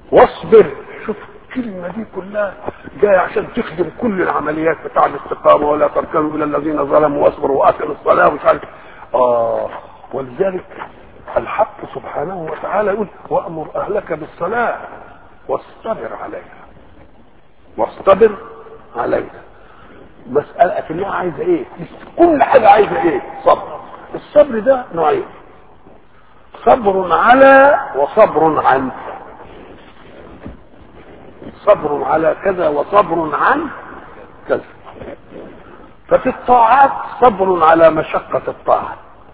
واصبر شوف الكلمة دي كلها جاية عشان تخدم كل العمليات بتاع الاستقامة ولا تركنوا إلى الذين ظلموا واصبروا وأقيموا الصلاة ومش عارف آه ولذلك الحق سبحانه وتعالى يقول وأمر أهلك بالصلاة واصطبر عليها واصطبر عليها مسألة كلها عايزة ايه كل حاجة عايزة ايه صبر الصبر ده نوعين صبر على وصبر عن صبر على كذا وصبر عن كذا ففي الطاعات صبر على مشقة الطاعة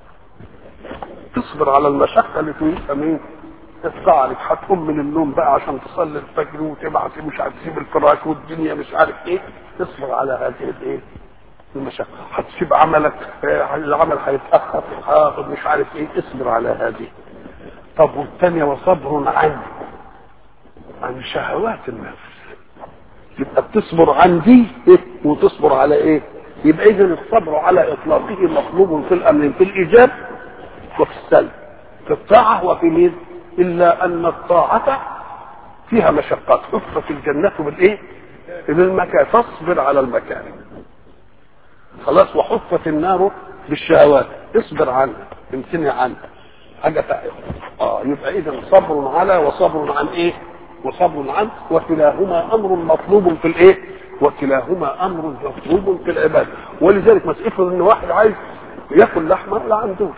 تصبر على المشقة اللي تريدها مين الطاعة عليك هتقوم من النوم بقى عشان تصلي الفجر وتبعت مش عارف تسيب الفراش والدنيا مش عارف ايه تصبر على هذه الايه المشقة هتسيب عملك آه، العمل هيتأخر هاخد مش عارف ايه اصبر على هذه طب والثانية وصبر عن عن شهوات النفس يبقى بتصبر عن دي إيه؟ وتصبر على ايه يبقى اذا الصبر على اطلاقه مطلوب في الامر في الايجاب وفي السلب في الطاعه وفي مين الا ان الطاعه فيها مشقات حفت الجنه بالايه بالمكان فاصبر على المكان خلاص وحفت النار بالشهوات اصبر عنها امتنع عنها حاجه تق- اه يبقى اذا صبر على وصبر عن ايه وصبر عن وكلاهما امر مطلوب في الايه وكلاهما امر مطلوب في العباده ولذلك ما افرض ان واحد عايز ياكل لحمه لا عندوش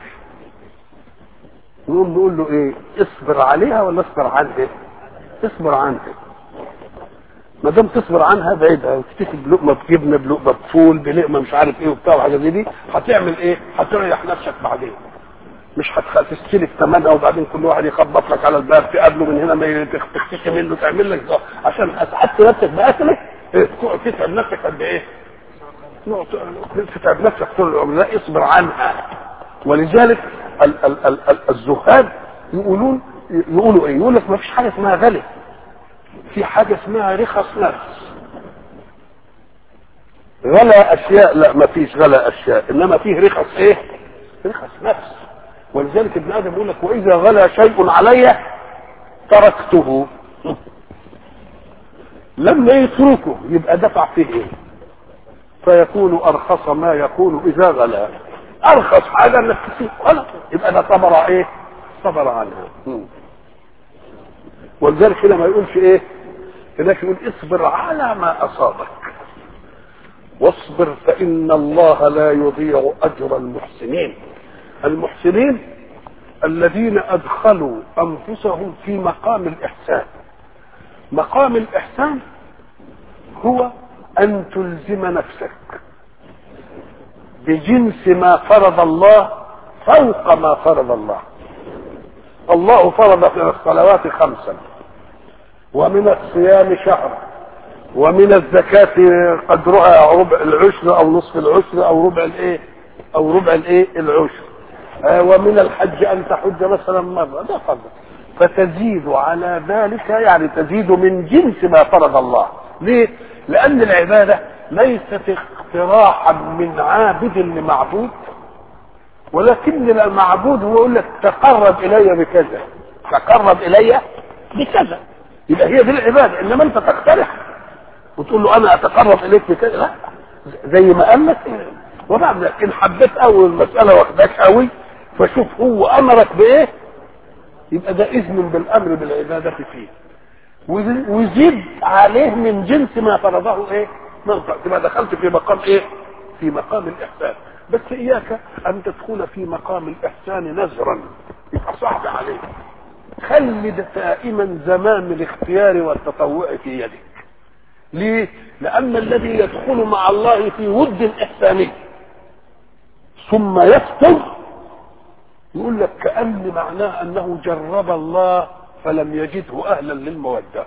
نقوم نقول له ايه اصبر عليها ولا اصبر عنها اصبر عنها ما دام تصبر عنها بعيدها وتكتفي بلقمه بجبنه بلقمه بفول بلقمه مش عارف ايه وبتاع وحاجه زي دي هتعمل ايه؟ هتريح نفسك بعدين مش هتستلف ثمنها وبعدين كل واحد يخبط لك على الباب تقابله من هنا ما تختفي منه تعمل لك ده عشان اسعدت نفسك باكلك إيه، تقعد تتعب نفسك قد ايه؟ تقعد تتعب نفسك طول العمر لا اصبر عنها ولذلك ال- ال- ال- ال- الزهاد يقولون يقولوا ايه؟ يقول لك ما فيش حاجه اسمها غلي في حاجه اسمها رخص نفس غلا اشياء لا ما فيش غلا اشياء انما فيه رخص ايه رخص نفس ولذلك ابن ادم يقول لك واذا غلا شيء علي تركته لما يتركه يبقى دفع فيه ايه فيكون ارخص ما يكون اذا غلا ارخص حاجه انك تسيب خلاص يبقى ده صبر ايه صبر عنها ولذلك هنا ما يقولش ايه هناك يقول اصبر على ما اصابك واصبر فان الله لا يضيع اجر المحسنين المحسنين الذين ادخلوا انفسهم في مقام الاحسان مقام الاحسان هو ان تلزم نفسك بجنس ما فرض الله فوق ما فرض الله الله فرض في الصلوات خمسا ومن الصيام شهرا ومن الزكاة قدرها ربع العشر أو نصف العشر أو ربع الإيه أو ربع الإيه العشر آه ومن الحج أن تحج مثلا مرة ده فرض فتزيد على ذلك يعني تزيد من جنس ما فرض الله ليه؟ لأن العبادة ليست اقتراحا من عابد لمعبود ولكن المعبود هو يقول لك تقرب الي بكذا تقرب الي بكذا يبقى هي دي العباده انما انت تقترح وتقول له انا اتقرب اليك بكذا لا زي ما قال لك وبعد ذلك ان حبيت قوي المساله واخداك قوي فشوف هو امرك بايه يبقى ده اذن بالامر بالعباده فيه ويزيد عليه من جنس ما فرضه ايه منطق تبقى دخلت في مقام ايه في مقام الاحسان بس اياك ان تدخل في مقام الاحسان نزرا يبقى صعب عليك خلي دائما زمام الاختيار والتطوع في يدك ليه لان الذي يدخل مع الله في ود احساني ثم يفتر يقول لك كان معناه انه جرب الله فلم يجده اهلا للموده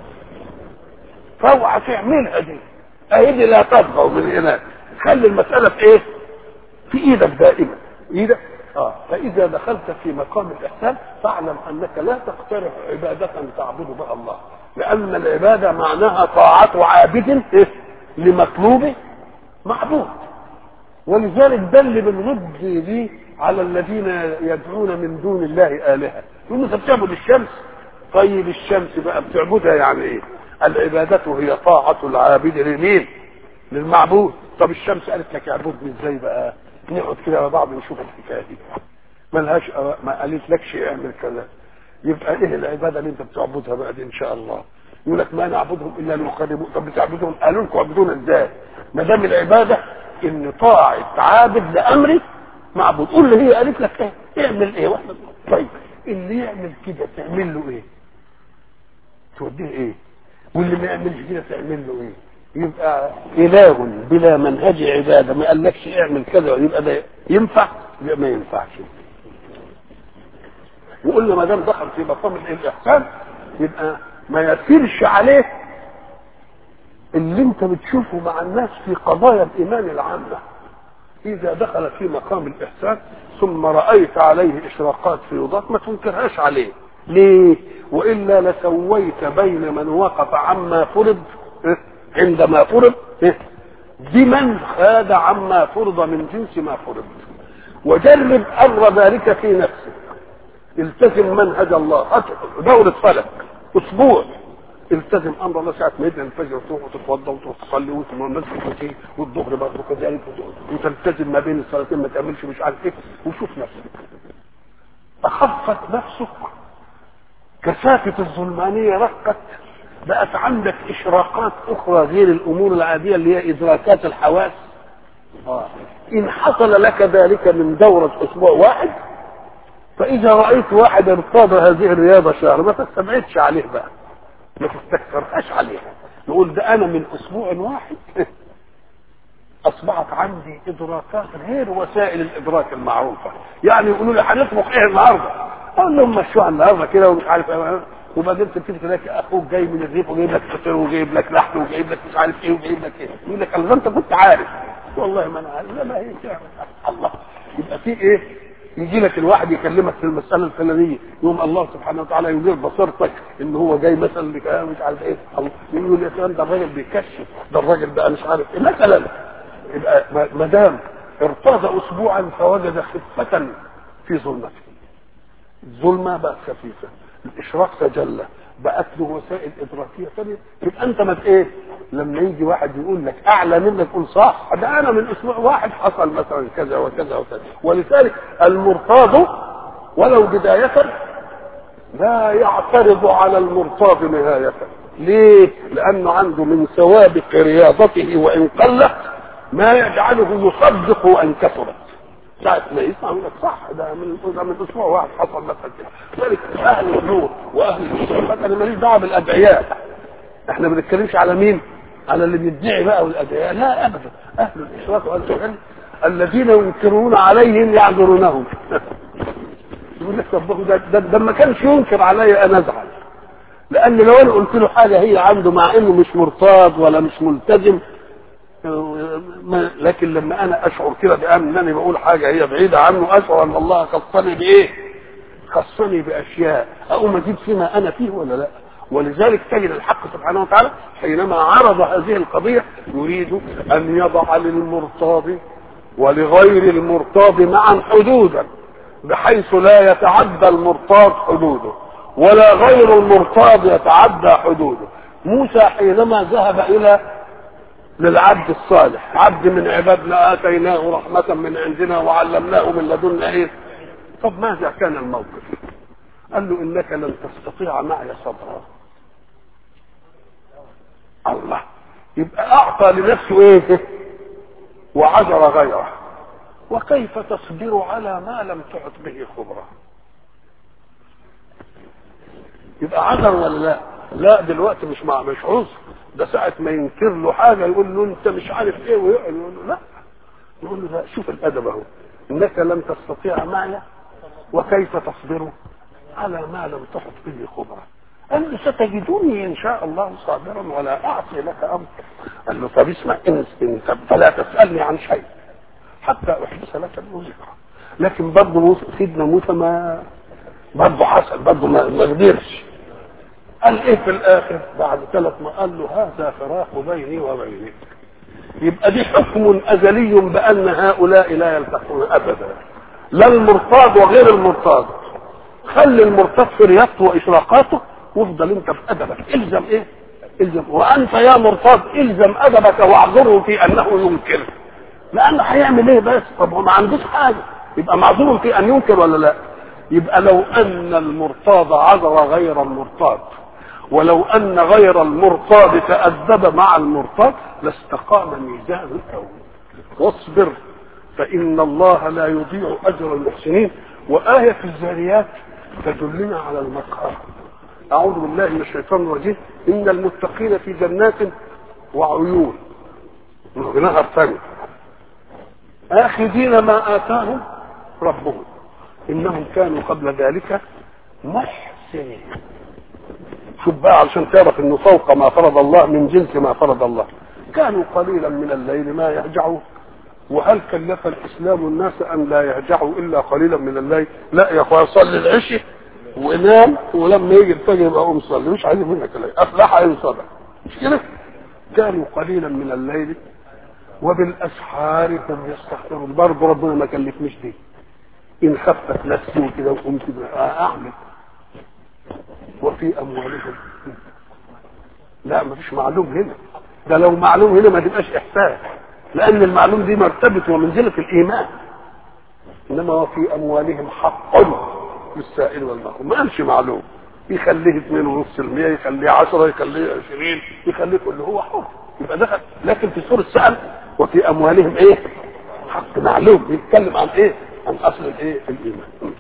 فاوعى تعملها دي اهدي لا تطغوا من هناك خلي المساله في ايه في ايدك دائما ايدك اه فاذا دخلت في مقام الاحسان فاعلم انك لا تقترح عباده تعبد بها الله لان العباده معناها طاعه عابد إيه؟ لمطلوب معبود ولذلك ده اللي بنرد دي على الذين يدعون من دون الله الهه يقولوا انت بتعبد الشمس طيب الشمس بقى بتعبدها يعني ايه العبادة هي طاعة العابد لمين للمعبود طب الشمس قالت لك اعبدني ازاي بقى نقعد كده مع بعض نشوف الحكايه دي ملهاش ما قالت لكش اعمل كذا يبقى ايه العباده اللي انت بتعبدها بقى دي ان شاء الله يقول لك ما نعبدهم الا ليقربوا طب بتعبدهم قالوا لكم عبدون ازاي ما دام العباده ان طاعه عابد لامر معبود قول لي هي قالت لك ايه اعمل ايه واحنا طيب اللي يعمل كده تعمل له ايه توديه ايه واللي ما يعملش كده تعمل له ايه يبقى اله بلا منهج عباده ما قالكش اعمل كذا يبقى ده ينفع يبقى ما ينفعش وقلنا ما دام دخل في مقام الاحسان يبقى ما يسيرش عليه اللي انت بتشوفه مع الناس في قضايا الايمان العامه اذا دخل في مقام الاحسان ثم رايت عليه اشراقات فيوضات ما تنكرهاش عليه ليه والا لسويت بين من وقف عما فرض عندما فرض بمن خاد عما فرض من جنس ما فرض وجرب امر ذلك في نفسك التزم منهج الله دورة فلك اسبوع التزم امر الله ساعه ما يدعي الفجر تروح وتتوضا وتروح تصلي وتروح المسجد والظهر برضه كذلك وتلتزم ما بين الصلاتين ما تعملش مش عارف ايه وشوف نفسك اخفت نفسك كثافه الظلمانيه رقت بقت عندك اشراقات اخرى غير الامور العاديه اللي هي ادراكات الحواس آه. ان حصل لك ذلك من دوره اسبوع واحد فاذا رايت واحد ارتضى هذه الرياضه شهر ما تستبعدش عليه بقى ما تستكثرهاش عليه نقول ده انا من اسبوع واحد اصبحت عندي ادراكات غير وسائل الادراك المعروفه يعني يقولوا لي هنطبخ ايه النهارده اقول لهم مشوها النهارده كده ومش عارف ايه وبعدين تبتدي تلاقي اخوك جاي من الريف وجايب لك فطير وجايب لك لحم وجايب لك مش عارف ايه وجايب لك ايه يقول لك الله انت كنت عارف والله ما انا عارف لا ما هي الله يبقى في ايه يجي لك الواحد يكلمك في المساله الفلانيه يوم الله سبحانه وتعالى يدير بصيرتك ان هو جاي مثلا بك مش عارف ايه الله يقول يا سلام ده الراجل بيكشف ده الراجل بقى مش عارف ايه مثلا يبقى ما دام ارتضى اسبوعا فوجد خفه في ظلمته الظلمه بقت خفيفه الاشراق تجلى بقت له وسائل ادراكيه ثانيه يبقى انت ما ايه لما يجي واحد يقول لك اعلى منك قول صح ده انا من اسبوع واحد حصل مثلا كذا وكذا وكذا ولذلك المرتاض ولو بدايه لا يعترض على المرتاض نهايه ليه؟ لانه عنده من سوابق رياضته وان قلت ما يجعله يصدق وان كثرت ساعة ما يسمع يقول لك صح ده من ده من اسبوع واحد حصل مثلا كده ذلك اهل النور واهل الاشراقات انا ماليش دعوه بالادعياء احنا ما بنتكلمش على مين؟ على اللي بيدعي بقى والادعياء لا ابدا اهل الاشراق واهل العلم الذين ينكرون عليهم يعذرونهم يقول لك طب ده, ده, ده ما كانش ينكر علي انا ازعل لان لو انا قلت له حاجه هي عنده مع انه مش مرتاض ولا مش ملتزم لكن لما انا اشعر كده بانني بقول حاجه هي بعيده عنه اشعر ان الله خصني بايه؟ خصني باشياء اقوم ازيد فيما انا فيه ولا لا؟ ولذلك تجد الحق سبحانه وتعالى حينما عرض هذه القضيه يريد ان يضع للمرتاض ولغير المرتاض معا حدودا بحيث لا يتعدى المرتاض حدوده ولا غير المرتاض يتعدى حدوده موسى حينما ذهب الى للعبد الصالح عبد من عبادنا اتيناه رحمه من عندنا وعلمناه من لدنا ايه طب ماذا كان الموقف قال له انك لن تستطيع معي صبرا الله يبقى اعطى لنفسه ايه وعذر غيره وكيف تصبر على ما لم تعط به خبره يبقى عذر ولا لا لا دلوقتي مش مع مش عذر ده ساعة ما ينكر له حاجة يقول له أنت مش عارف إيه ويقعد يقول له لا يقول له لا شوف الأدب أهو إنك لم تستطيع معي وكيف تصبر على ما لم تحط به خبرة قال له ستجدني إن شاء الله صابرا ولا أعصي لك أمر قال له طب اسمع إن فلا تسألني عن شيء حتى أحدث لك الذكرى لكن برضه سيدنا موسى ما برضه حصل برضه ما قدرش قال ايه في الاخر بعد ثلاث ما قال له هذا فراق بيني وبينك يبقى دي حكم ازلي بان هؤلاء لا يلتقون ابدا لا المرتاض وغير المرتاض خلي المرتاض في رياضته واشراقاته وافضل انت بادبك الزم ايه الزم وانت يا مرتض الزم ادبك واعذره في انه ينكر لانه هيعمل ايه بس طب هو ما عندوش حاجه يبقى معذور في ان ينكر ولا لا يبقى لو ان المرتاض عذر غير المرتاض ولو ان غير المرتاض تادب مع المرتاض لاستقام ميزان الكون واصبر فان الله لا يضيع اجر المحسنين وايه في الزاريات تدلنا على المقهى اعوذ بالله من الشيطان الرجيم ان المتقين في جنات وعيون نهر ثاني آخذين ما آتاهم ربهم إنهم كانوا قبل ذلك محسنين شوف بقى علشان تعرف انه فوق ما فرض الله من جنس ما فرض الله كانوا قليلا من الليل ما يهجعون وهل كلف الاسلام الناس ان لا يهجعوا الا قليلا من الليل لا يا اخويا صلي العشاء ونام ولما يجي الفجر يبقى قوم صلي مش عايز منك الليل افلح ان صدق مش كده كانوا قليلا من الليل وبالاسحار هم يستغفرون برضه ربنا ما كلفنيش دي ان خفت نفسي وكده وقمت اعمل وفي اموالهم لا ما فيش معلوم هنا ده لو معلوم هنا ما تبقاش احساس لان المعلوم دي مرتبه ومنزله الايمان انما وفي اموالهم حق للسائل والمحروم ما قالش معلوم يخليه 2.5% يخليه 10 يخليه 20 يخليه كله هو حر يبقى دخل لكن في سوره سأل وفي اموالهم ايه حق معلوم بيتكلم عن ايه عن اصل الايه الايمان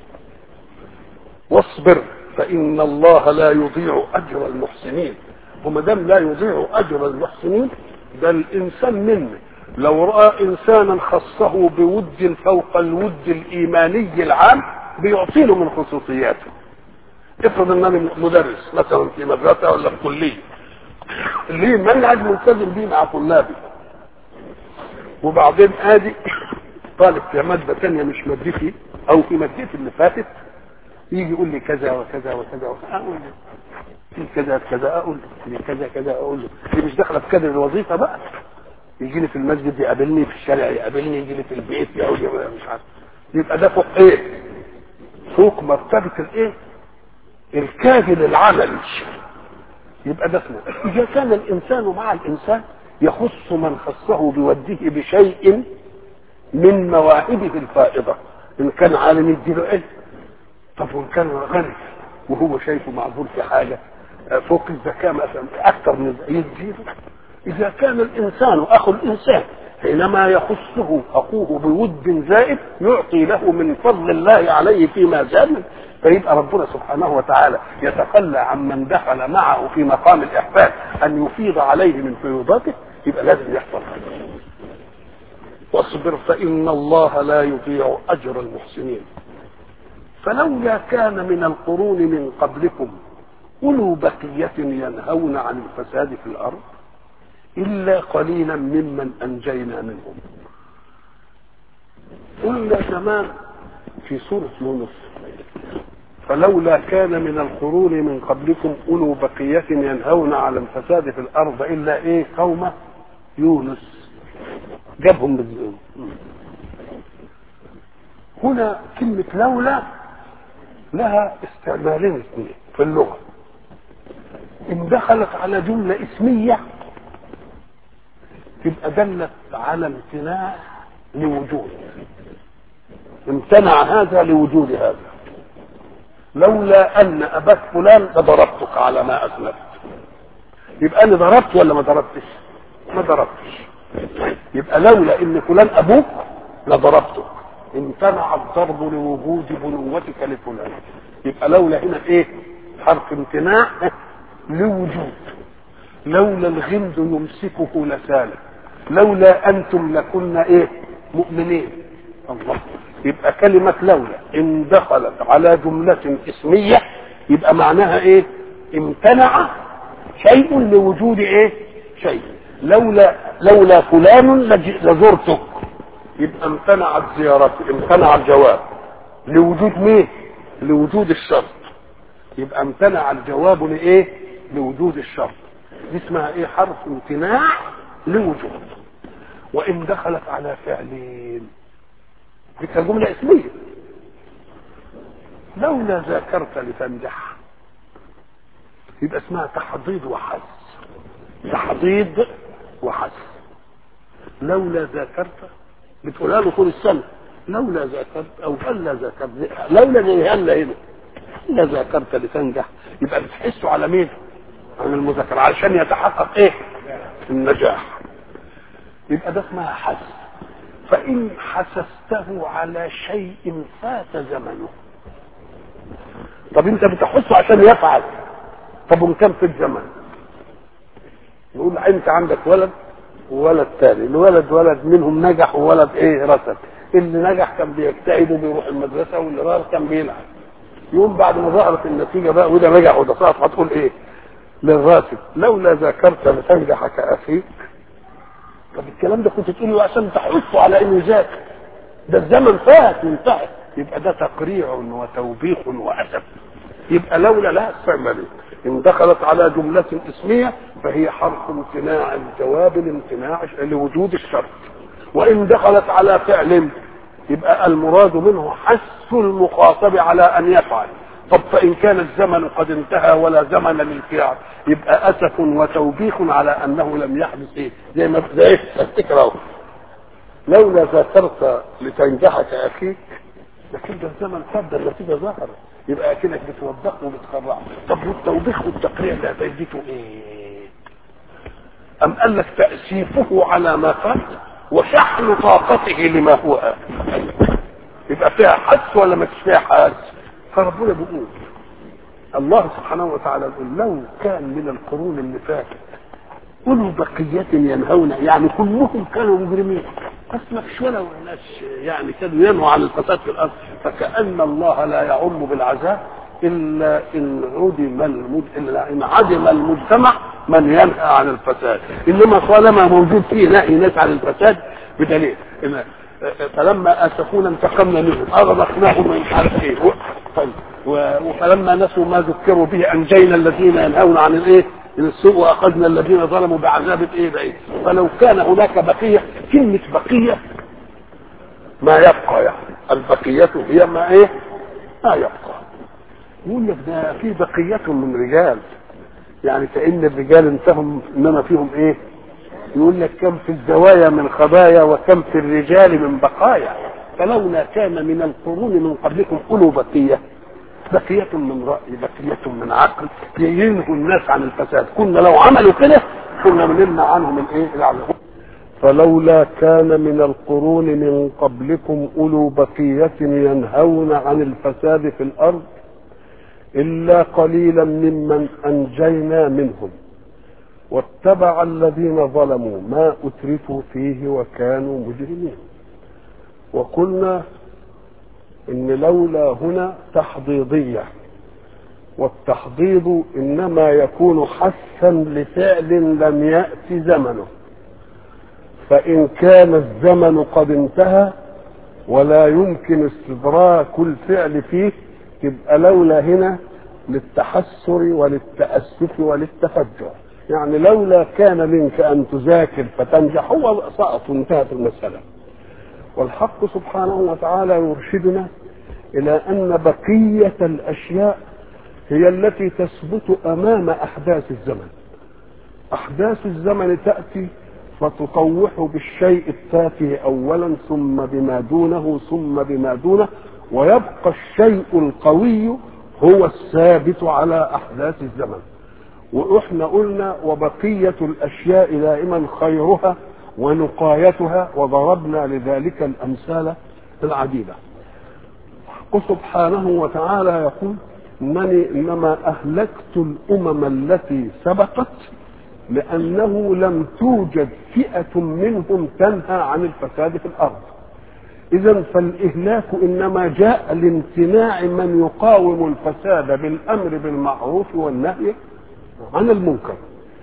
واصبر فان الله لا يضيع اجر المحسنين وما دام لا يضيع اجر المحسنين ده الانسان منه لو راى انسانا خصه بود فوق الود الايماني العام بيعطي له من خصوصياته افرض ان انا مدرس مثلا في مدرسه ولا في كليه ليه منهج ملتزم بيه مع طلابي وبعدين ادي طالب في ماده ثانيه مش مادتي او في مادتي اللي فاتت يجي يقول لي كذا وكذا وكذا وكذا اقول له في كذا كذا اقول له في كذا كذا اقول له دي مش داخله في كادر الوظيفه بقى يجي لي في المسجد يقابلني في الشارع يقابلني يجي لي في البيت يقول لي مش عارف يبقى ده فوق ايه؟ فوق مرتبه الايه؟ الكاهل العملي يبقى ده اسمه اذا كان الانسان مع الانسان يخص من خصه بوده بشيء من مواهبه الفائضه ان كان عالم يديله علم طب وان كان غني وهو شايفه معذور في حاجه فوق الزكاه مثلا اكثر من يديله اذا كان الانسان اخو الانسان حينما يخصه اخوه بود زائد يعطي له من فضل الله عليه فيما زاد فيبقى ربنا سبحانه وتعالى يتخلى عن من دخل معه في مقام الاحسان ان يفيض عليه من فيوضاته يبقى لازم يحصل واصبر فان الله لا يضيع اجر المحسنين فلولا كان من القرون من قبلكم اولو بقيه ينهون عن الفساد في الارض الا قليلا ممن انجينا منهم قلنا زمان في سوره يونس فلولا كان من القرون من قبلكم اولو بقيه ينهون على الفساد في الارض الا ايه قوم يونس جابهم بالذنوب هنا كلمة لولا لها استعمالين اثنين في اللغة إن دخلت على جملة اسمية تبقى دلت على امتناع لوجود امتنع هذا لوجود هذا لولا ان اباك فلان لضربتك على ما اذنبت يبقى انا ضربت ولا ما ضربتش ما ضربتش يبقى لولا ان فلان ابوك لضربتك امتنع الضرب لوجود بنوتك لفلان يبقى لولا هنا ايه حرف امتناع لوجود لولا الغمد يمسكه لسالك لولا انتم لكنا ايه مؤمنين الله يبقى كلمة لولا إن دخلت على جملة اسمية يبقى معناها إيه؟ امتنع شيء لوجود إيه؟ شيء لولا لولا فلان لزرتك يبقى امتنعت زيارتك امتنع الجواب لوجود مين؟ لوجود الشرط يبقى امتنع الجواب لإيه؟ لوجود الشرط دي اسمها إيه؟ حرف امتناع لوجود وإن دخلت على فعلين دي كانت جملة اسمية لولا ذاكرت لتنجح يبقى اسمها تحضيض وحث تحضيض وحث لولا ذاكرت بتقولها له طول السنه لولا ذاكرت او هلا ذاكرت لولا زي هلا هنا هلا ذاكرت لتنجح يبقى بتحسه على مين؟ عن المذاكره علشان يتحقق ايه؟ النجاح يبقى ده اسمها حس فإن حسسته على شيء فات زمنه طب انت بتحسه عشان يفعل طب وان كان في الزمن نقول انت عندك ولد وولد تاني الولد ولد منهم نجح وولد ايه رسب اللي نجح كان بيجتهد وبيروح المدرسه واللي غير كان بيلعب يوم بعد ما ظهرت النتيجه بقى وده نجح وده سقط هتقول ايه للراتب لولا ذاكرت لتنجح كاخيك طب الكلام ده كنت تقوله عشان تحثه على انه ذاكر ده الزمن فات وانتهى يبقى ده تقريع وتوبيخ واسف يبقى لولا لا استعمل ان دخلت على جملة اسمية فهي حرف امتناع الجواب الامتناع لوجود الشرط وان دخلت على فعل يبقى المراد منه حث المخاطب على ان يفعل طب فان كان الزمن قد انتهى ولا زمن للفعل يبقى اسف وتوبيخ على انه لم يحدث ايه زي ما زي ايه افتكر اهو لولا ذاكرت لتنجح كاخيك لكن ده الزمن فات ده النتيجه ظهرت يبقى اكنك بتوبخه وبتخرعه طب والتوبيخ والتقريع ده فايدته ايه؟ ام قال لك تاسيفه على ما فات وشحن طاقته لما هو آت يبقى فيها حس ولا ما فيها حس فربنا بيقول الله سبحانه وتعالى يقول لو كان من القرون اللي فاتت أولو بقية ينهون يعني كلهم كانوا مجرمين بس ما فيش ولا ناس يعني كانوا ينهوا عن الفساد في الأرض فكأن الله لا يعم بالعذاب إلا إن عدم المد... إلا إن عدم المجتمع من ينهى عن الفساد إنما طالما موجود فيه نهي ناس عن الفساد بدليل إن فلما اسفونا انتقمنا منهم اغرقناهم من عارف ايه فلما نسوا ما ذكروا به انجينا الذين ينهون عن الايه من السوء واخذنا الذين ظلموا بعذاب ايه بعيد فلو كان هناك بقيه كلمه بقيه ما يبقى يعني البقيه هي ما ايه ما يبقى يقول لك ده في بقيه من رجال يعني كان الرجال انتهم انما فيهم ايه يقول لك كم في الزوايا من خبايا وكم في الرجال من بقايا فلولا كان من القرون من قبلكم اولو بقيه بقية من رأي بقية من عقل ينهوا الناس عن الفساد كنا لو عملوا كده كنا بنمنع عنهم الايه العذاب فلولا كان من القرون من قبلكم أولو بقية ينهون عن الفساد في الأرض إلا قليلا ممن أنجينا منهم واتبع الذين ظلموا ما أترفوا فيه وكانوا مجرمين وقلنا إن لولا هنا تحضيضية والتحضيض إنما يكون حثا لفعل لم يأت زمنه فإن كان الزمن قد انتهى ولا يمكن استدراك الفعل فيه تبقى لولا هنا للتحسر وللتأسف وللتفجع يعني لولا كان منك أن تذاكر فتنجح هو سقط وانتهت المسألة والحق سبحانه وتعالى يرشدنا إلى أن بقية الأشياء هي التي تثبت أمام أحداث الزمن أحداث الزمن تأتي فتطوح بالشيء التافه أولا ثم بما دونه ثم بما دونه ويبقى الشيء القوي هو الثابت على أحداث الزمن واحنا قلنا وبقية الاشياء دائما خيرها ونقايتها وضربنا لذلك الامثال العديدة سبحانه وتعالى يقول انني انما اهلكت الامم التي سبقت لانه لم توجد فئة منهم تنهى عن الفساد في الارض اذا فالاهلاك انما جاء لامتناع من يقاوم الفساد بالامر بالمعروف والنهي عن المنكر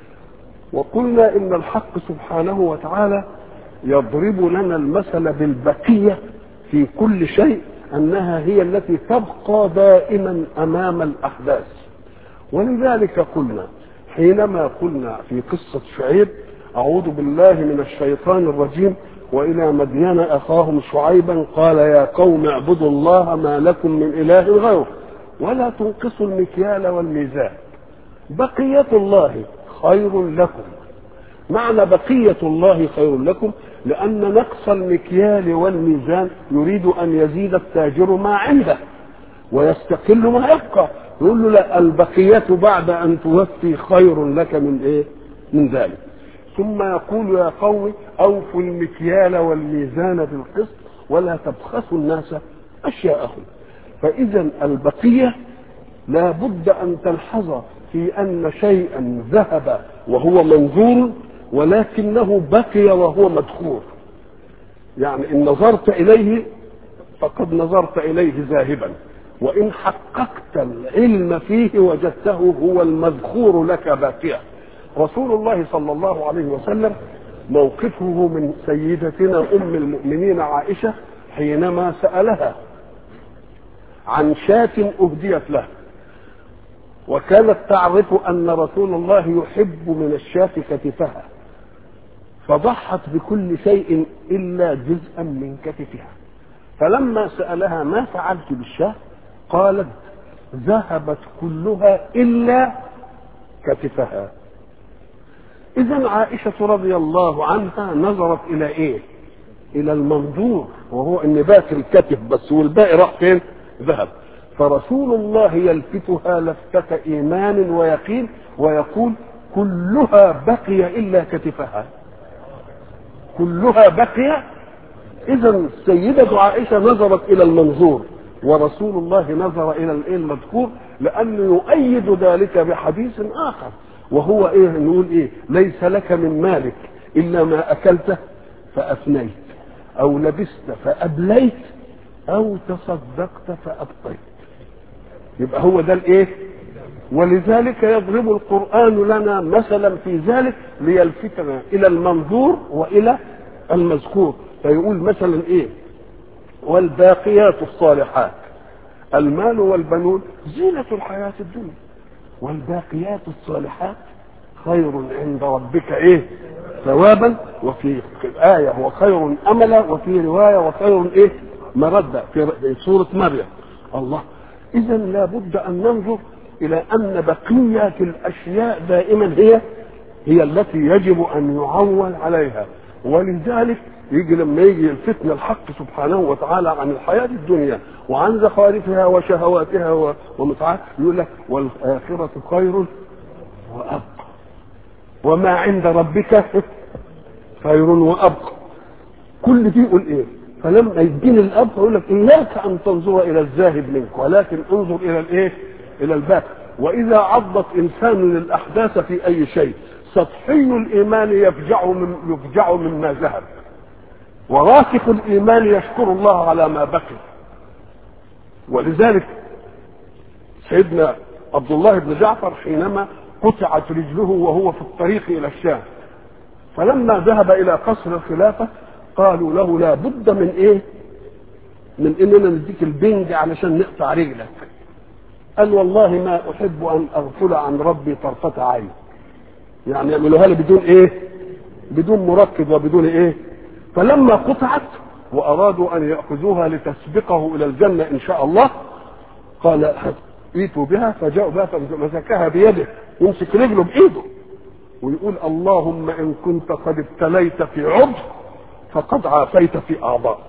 وقلنا ان الحق سبحانه وتعالى يضرب لنا المثل بالبقيه في كل شيء انها هي التي تبقى دائما امام الاحداث ولذلك قلنا حينما قلنا في قصه شعيب اعوذ بالله من الشيطان الرجيم والى مدين اخاهم شعيبا قال يا قوم اعبدوا الله ما لكم من اله غيره ولا تنقصوا المكيال والميزان بقية الله خير لكم معنى بقية الله خير لكم لأن نقص المكيال والميزان يريد أن يزيد التاجر ما عنده ويستقل ما يبقى يقول له لا البقية بعد أن توفي خير لك من إيه؟ من ذلك ثم يقول يا قوم أوفوا المكيال والميزان بالقسط ولا تبخسوا الناس أشياءهم فإذا البقية لا بد أن تلحظ في أن شيئا ذهب وهو منظور ولكنه بقي وهو مدخور يعني إن نظرت إليه فقد نظرت إليه ذاهبا وإن حققت العلم فيه وجدته هو المذخور لك باقيا رسول الله صلى الله عليه وسلم موقفه من سيدتنا أم المؤمنين عائشة حينما سألها عن شاة أهديت له وكانت تعرف أن رسول الله يحب من الشاة كتفها فضحت بكل شيء إلا جزءا من كتفها فلما سألها ما فعلت بالشاة قالت ذهبت كلها إلا كتفها إذا عائشة رضي الله عنها نظرت إلى إيه؟ إلى المنظور وهو إن باقي الكتف بس والباقي راح فين؟ ذهب فرسول الله يلفتها لفتة إيمان ويقين ويقول كلها بقي إلا كتفها كلها بقي إذا السيدة عائشة نظرت إلى المنظور ورسول الله نظر إلى الإيه المذكور لأنه يؤيد ذلك بحديث آخر وهو إيه نقول إيه ليس لك من مالك إلا ما أكلته فأفنيت أو لبست فأبليت أو تصدقت فأبقيت يبقى هو ده الإيه ولذلك يضرب القرآن لنا مثلا في ذلك ليلفتنا إلى المنظور وإلى المذكور فيقول مثلا إيه والباقيات الصالحات المال والبنون زينة الحياة الدنيا والباقيات الصالحات خير عند ربك ايه ثوابا وفي آية وخير أملا وفي رواية وخير ايه مردة في سورة مريم الله إذا لابد أن ننظر إلى أن بقية الأشياء دائما هي هي التي يجب أن يعول عليها ولذلك يجي لما يجي الفتنة الحق سبحانه وتعالى عن الحياة الدنيا وعن زخارفها وشهواتها ومتعها يقول لك والآخرة خير وأبقى وما عند ربك خير وأبقى كل دي يقول إيه فلما يدين الأب يقول لك إياك أن تنظر إلى الزاهد منك ولكن انظر إلى الإيه إلى الباقي وإذا عضت إنسان للأحداث في أي شيء سطحي الإيمان يفجع من يفجع مما ذهب وراسخ الايمان يشكر الله على ما بقي ولذلك سيدنا عبد الله بن جعفر حينما قطعت رجله وهو في الطريق الى الشام فلما ذهب الى قصر الخلافه قالوا له لا بد من ايه من اننا نديك البنج علشان نقطع رجلك قال والله ما احب ان اغفل عن ربي طرفه عين يعني يعملوها لي بدون ايه بدون مركب وبدون ايه فلما قطعت وارادوا ان ياخذوها لتسبقه الى الجنه ان شاء الله قال ائتوا بها فجاءوا بها فمسكها بيده يمسك رجله بايده ويقول اللهم ان كنت قد ابتليت في عضو فقد عافيت في اعضاء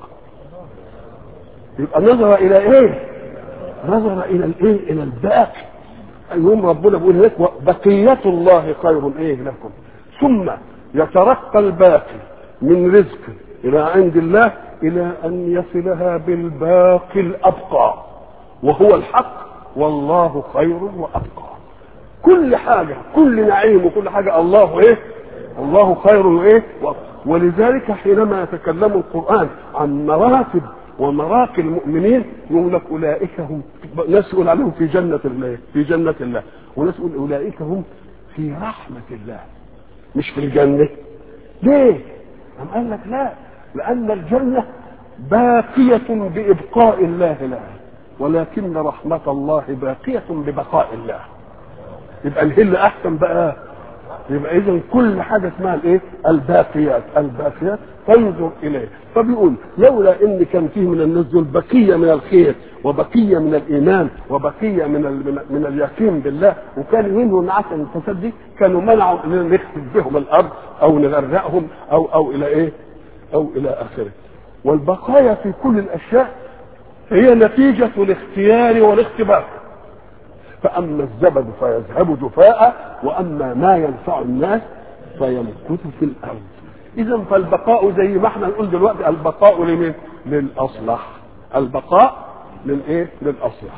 يبقى نظر الى ايه نظر الى الايه الى الباقي يوم ربنا بيقول لك بقية الله خير ايه لكم ثم يترقى الباقي من رزق الى عند الله الى ان يصلها بالباقي الابقى وهو الحق والله خير وابقى كل حاجه كل نعيم وكل حاجه الله ايه الله خير وايه ولذلك حينما يتكلم القران عن مراتب ومراقي المؤمنين يقول لك اولئك هم ناس يقول عليهم في جنه الله في جنه الله وناس يقول اولئك هم في رحمه الله مش في الجنه ليه؟ أم قال لك لا لأن الجنة باقية بإبقاء الله لها ولكن رحمة الله باقية ببقاء الله يبقى الهل أحسن بقى يبقى اذا كل حاجه اسمها الايه الباقيات الباقيات تنظر اليه فبيقول لولا ان كان فيه من الناس دول بقيه من الخير وبقيه من الايمان وبقيه من ال من, من اليقين بالله وكان منهم ان عشان الفساد دي كانوا منعوا ان نخسف بهم الارض او نغرقهم او او الى ايه او الى اخره والبقايا في كل الاشياء هي نتيجه الاختيار والاختبار فأما الزبد فيذهب جفاء وأما ما ينفع الناس فيمكث في الأرض إذا فالبقاء زي ما احنا نقول دلوقتي البقاء لمين؟ للأصلح البقاء للإيه؟ للأصلح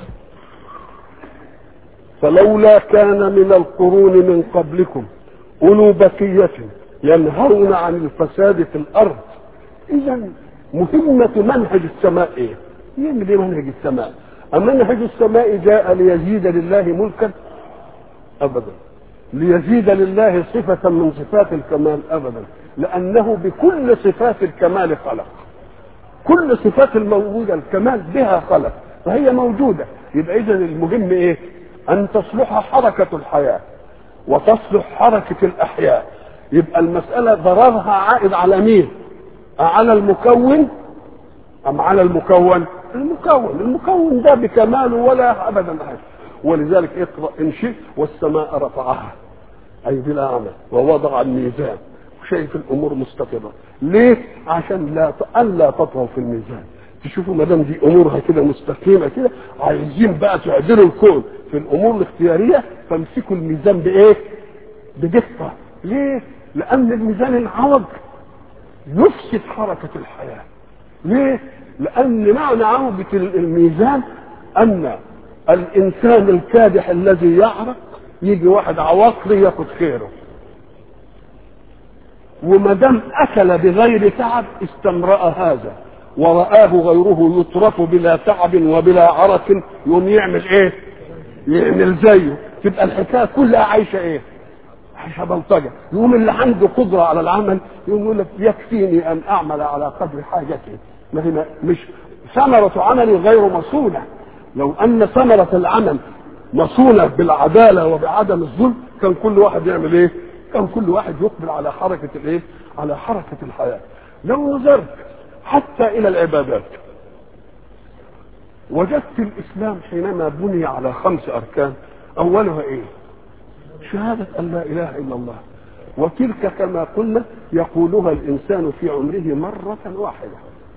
فلولا كان من القرون من قبلكم أولو بقية ينهون عن الفساد في الأرض إذا مهمة منهج السماء إيه؟ يعمل إيه منهج السماء؟ أمنهج السماء جاء ليزيد لله ملكا أبدا ليزيد لله صفة من صفات الكمال أبدا لأنه بكل صفات الكمال خلق كل صفات الموجودة الكمال بها خلق فهي موجودة يبقى إذا المهم إيه أن تصلح حركة الحياة وتصلح حركة الأحياء يبقى المسألة ضررها عائد على مين على المكون أم على المكون المكون المكون ده بكماله ولا ابدا حاجه ولذلك اقرا ان شئت والسماء رفعها اي بلا عمل ووضع الميزان وشايف الامور مستقره ليه عشان لا الا تطغوا في الميزان تشوفوا ما دام دي امورها كده مستقيمه كده عايزين بقى تعدلوا الكون في الامور الاختياريه فامسكوا الميزان بايه بدقه ليه لان الميزان انعوج يفسد حركه الحياه ليه لأن معنى عوجة الميزان أن الإنسان الكادح الذي يعرق يجي واحد عواقلي ياخد خيره وما دام أكل بغير تعب استمرأ هذا ورآه غيره يطرف بلا تعب وبلا عرق يقوم يعمل إيه؟ يعمل زيه تبقى الحكاية كلها عايشة إيه؟ عايشة بلطجة يقوم اللي عنده قدرة على العمل يقوم يقول لك يكفيني أن أعمل على قدر حاجتي ما هي مش ثمرة عملي غير مصونة لو أن ثمرة العمل مصونة بالعدالة وبعدم الظلم كان كل واحد يعمل إيه؟ كان كل واحد يقبل على حركة الإيه؟ على حركة الحياة لو نظرت حتى إلى العبادات وجدت الإسلام حينما بني على خمس أركان أولها إيه؟ شهادة أن لا إله إلا الله وتلك كما قلنا يقولها الإنسان في عمره مرة واحدة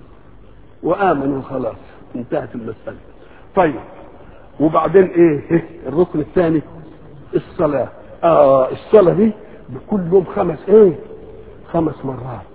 وآمنوا خلاص انتهت المسألة طيب وبعدين ايه الركن الثاني الصلاة اه الصلاة دي بكل يوم خمس ايه خمس مرات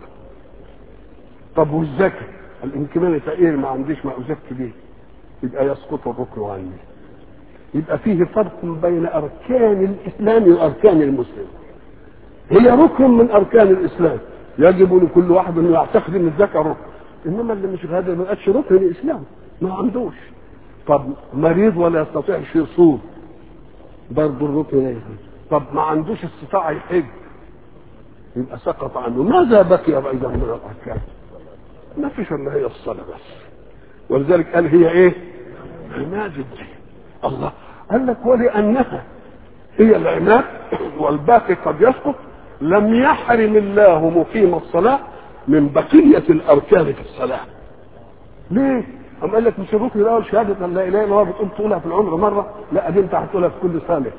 طب والزكاة الانكمال فقير ما عنديش ما ازكي بيه يبقى يسقط الركن عني يبقى فيه فرق بين اركان الاسلام واركان المسلم هي ركن من اركان الاسلام يجب لكل واحد انه يعتقد ان الزكاه ركن انما اللي مش هذا ما بقتش ركن الاسلام ما عندوش طب مريض ولا يستطيعش يصوم برضه الركن ليس طب ما عندوش استطاعه يحج يبقى سقط عنه ماذا بقي ايضا من الاركان ما فيش الا هي الصلاه بس ولذلك قال هي ايه عماد الدين الله قال لك ولانها هي العماد والباقي قد يسقط لم يحرم الله مقيم الصلاه من بقيه الاركان في الصلاه ليه أم قال لك مش الركن الاول شهاده ان لا اله الا الله بتقول تقولها في العمر مره لا دي انت هتقولها في كل صلاه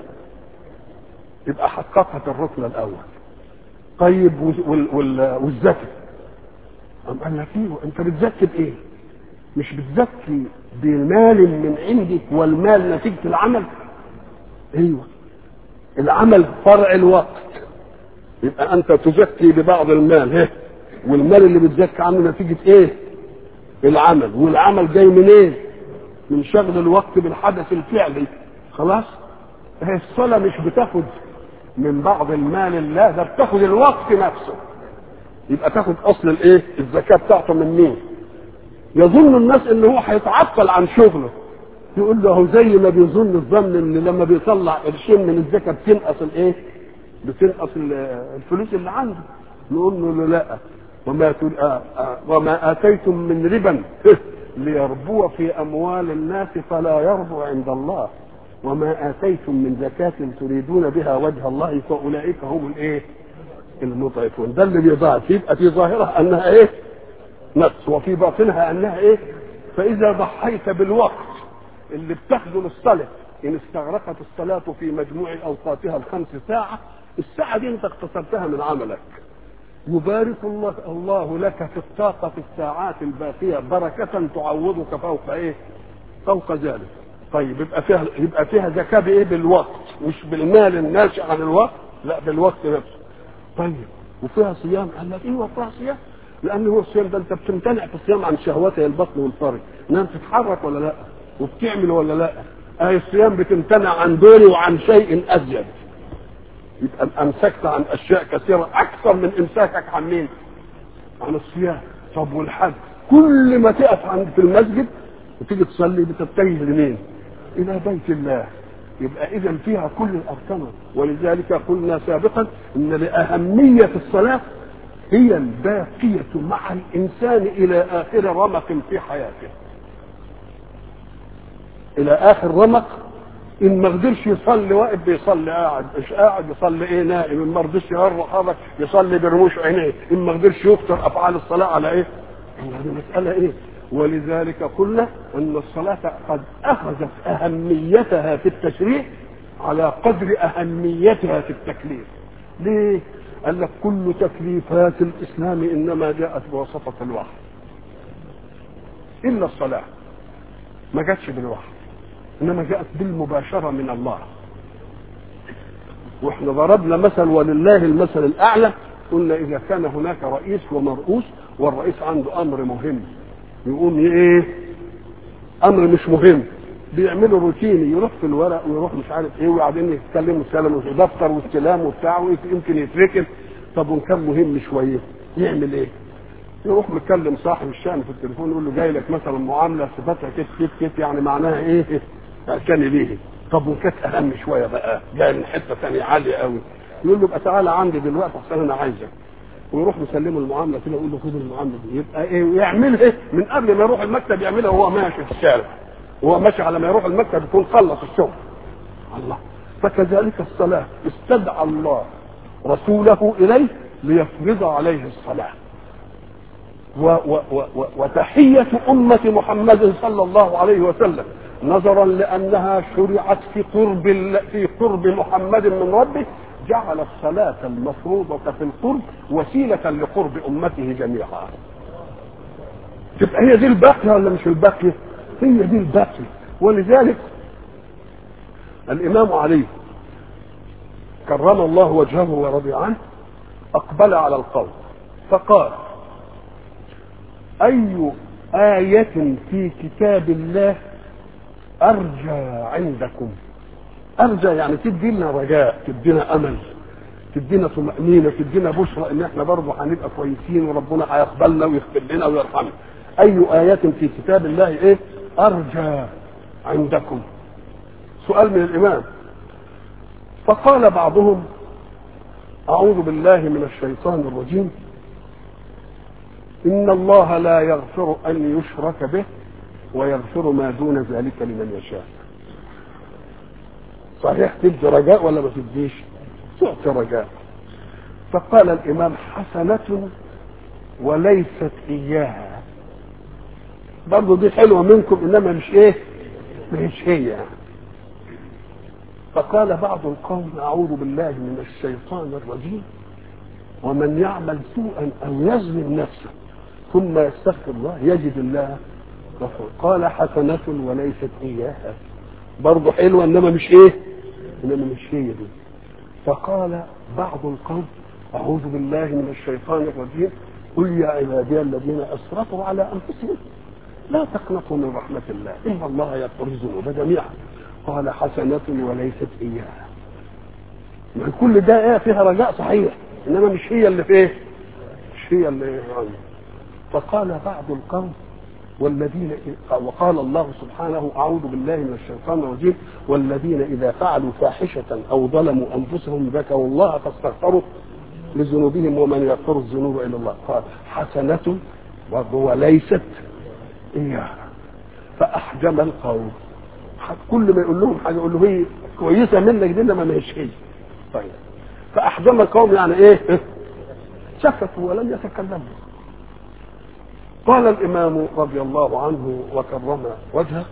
يبقى حققت الركن الاول طيب وال وال والزكاه أم قال لك ايوه انت بتزكي بايه؟ مش بتزكي بمال من عندك والمال نتيجه العمل ايوه العمل فرع الوقت يبقى انت تزكي ببعض المال ايه والمال اللي بتزكي عنه نتيجه ايه العمل والعمل جاي منين إيه؟ من شغل الوقت بالحدث الفعلي خلاص هي الصلاه مش بتاخد من بعض المال الله ده بتاخد الوقت نفسه يبقى تاخد اصل الايه الزكاه بتاعته من مين يظن الناس ان هو هيتعطل عن شغله يقول له زي ما بيظن الظن ان لما بيطلع قرشين من الزكاه بتنقص الايه بتنقص الفلوس اللي عنده نقول له لا وما وما اتيتم من ربا ليربو في اموال الناس فلا يربو عند الله وما اتيتم من زكاه تريدون بها وجه الله فاولئك هم الايه المضعفون ده اللي بيضاعف يبقى في ظاهرها انها ايه نفس وفي باطنها انها ايه فاذا ضحيت بالوقت اللي بتاخده للصلاه ان استغرقت الصلاه في مجموع اوقاتها الخمس ساعه الساعه دي انت اختصرتها من عملك يبارك الله الله لك في الطاقه في الساعات الباقيه بركه تعوضك فوق ايه فوق ذلك طيب يبقى فيها يبقى فيها زكاه بايه بالوقت مش بالمال الناشئ عن الوقت لا بالوقت نفسه طيب وفيها صيام قال لك ايوه فيها صيام لان هو الصيام ده انت بتمتنع في الصيام عن شهوات البطن والفرج انما بتتحرك ولا لا وبتعمل ولا لا اهي الصيام بتمتنع عن دول وعن شيء ازيد يبقى امسكت عن اشياء كثيره اكثر من امساكك عن مين عن الصيام طب والحج كل ما تقف عند في المسجد وتيجي تصلي بتتجه لمين الى بيت الله يبقى اذا فيها كل الاركان ولذلك قلنا سابقا ان لاهميه الصلاه هي الباقيه مع الانسان الى اخر رمق في حياته الى اخر رمق ان ما قدرش يصلي واقف بيصلي قاعد مش قاعد يصلي ايه نائم ان ما رضيش يغرق حرك يصلي برموش عينيه ان ما قدرش يكثر افعال الصلاه على ايه؟ هذه مساله ايه؟ ولذلك قلنا ان الصلاه قد اخذت اهميتها في التشريع على قدر اهميتها في التكليف. ليه؟ قال لك كل تكليفات الاسلام انما جاءت بواسطه الوحي. الا الصلاه ما جاتش بالوحي. انما جاءت بالمباشره من الله واحنا ضربنا مثل ولله المثل الاعلى قلنا اذا كان هناك رئيس ومرؤوس والرئيس عنده امر مهم يقوم ايه امر مش مهم بيعملوا روتيني يروح في الورق ويروح مش عارف ايه وبعدين يتكلموا سلام دفتر واستلام وبتاع يمكن يتركن طب وان كان مهم شويه يعمل ايه؟ يروح مكلم صاحب الشأن في التليفون يقول له جاي لك مثلا معامله صفتها كت كت كت يعني معناها ايه؟ كان ليه طب وكانت اهم شويه بقى جاي من حته ثانيه عاليه قوي يقول له يبقى تعالى عندي دلوقتي عشان انا عايزك ويروح مسلمه المعامله كده يقول له خد المعامله دي يبقى ايه يعملها ايه من قبل ما يروح المكتب يعملها وهو ماشي في الشارع وهو ماشي على ما يروح المكتب يكون خلص الشغل الله فكذلك الصلاه استدعى الله رسوله اليه ليفرض عليه الصلاه و و و و وتحية أمة محمد صلى الله عليه وسلم نظرا لأنها شرعت في قرب في قرب محمد من ربه جعل الصلاة المفروضة في القرب وسيلة لقرب أمته جميعا. تبقى هي دي الباقية ولا مش الباقية؟ هي دي الباقية ولذلك الإمام علي كرم الله وجهه ورضي عنه أقبل على القوم فقال أي آية في كتاب الله أرجى عندكم أرجى يعني تدي لنا رجاء تدينا أمل تدينا طمأنينة تدينا بشرى إن إحنا برضه هنبقى كويسين وربنا هيقبلنا ويغفر لنا ويرحمنا أي آية في كتاب الله إيه أرجى عندكم سؤال من الإمام فقال بعضهم أعوذ بالله من الشيطان الرجيم إن الله لا يغفر أن يشرك به ويغفر ما دون ذلك لمن يشاء صحيح تدي رجاء ولا ما تديش تعطي رجاء فقال الإمام حسنة وليست إياها برضه دي حلوة منكم إنما مش إيه مش هي فقال بعض القوم أعوذ بالله من الشيطان الرجيم ومن يعمل سوءا أو يظلم نفسه ثم يستغفر الله يجد الله غفور قال حسنة وليست إياها برضه حلوة إنما مش إيه إنما مش هي دي فقال بعض القوم أعوذ بالله من الشيطان الرجيم قل يا عبادي الذين أسرفوا على أنفسهم لا تقنطوا من رحمة الله إن الله يغفر الذنوب جميعا قال حسنة وليست إياها ما كل ده إيه فيها رجاء صحيح إنما مش هي اللي في إيه مش هي اللي يعني فقال بعض القوم والذين وقال الله سبحانه أعوذ بالله من الشيطان الرجيم والذين إذا فعلوا فاحشة أو ظلموا أنفسهم ذكروا الله فاستغفروا لذنوبهم ومن يغفر الذنوب إلا الله قال حسنة وليست إياها فأحجم القوم كل ما يقول لهم حاجه يقول له هي كويسه منك دي انما ما هيش هي طيب فاحجم القوم يعني ايه سكتوا ولم يتكلموا قال الامام رضي الله عنه وكرم وجهه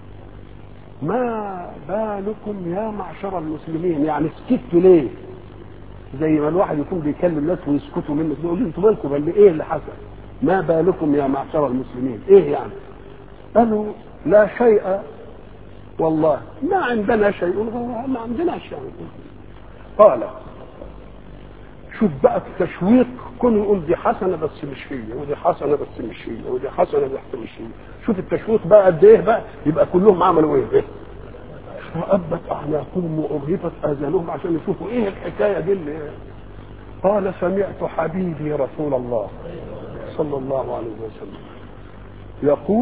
ما بالكم يا معشر المسلمين يعني سكتوا ليه زي ما الواحد يكون بيكلم الناس ويسكتوا منه يقول انتوا مالكم بل ايه اللي حصل ما بالكم يا معشر المسلمين ايه يعني قالوا لا شيء والله ما عندنا شيء ما عندنا شيء قال شوف بقى التشويق كون يقول دي حسنه بس مش هي ودي حسنه بس مش هي ودي حسنه بس مش هي شوف التشويق بقى قد ايه بقى يبقى كلهم عملوا ايه؟ إيه؟ فأبت أعناقهم وأرهفت آذانهم عشان يشوفوا إيه الحكاية دي اللي قال سمعت حبيبي رسول الله صلى الله عليه وسلم يقول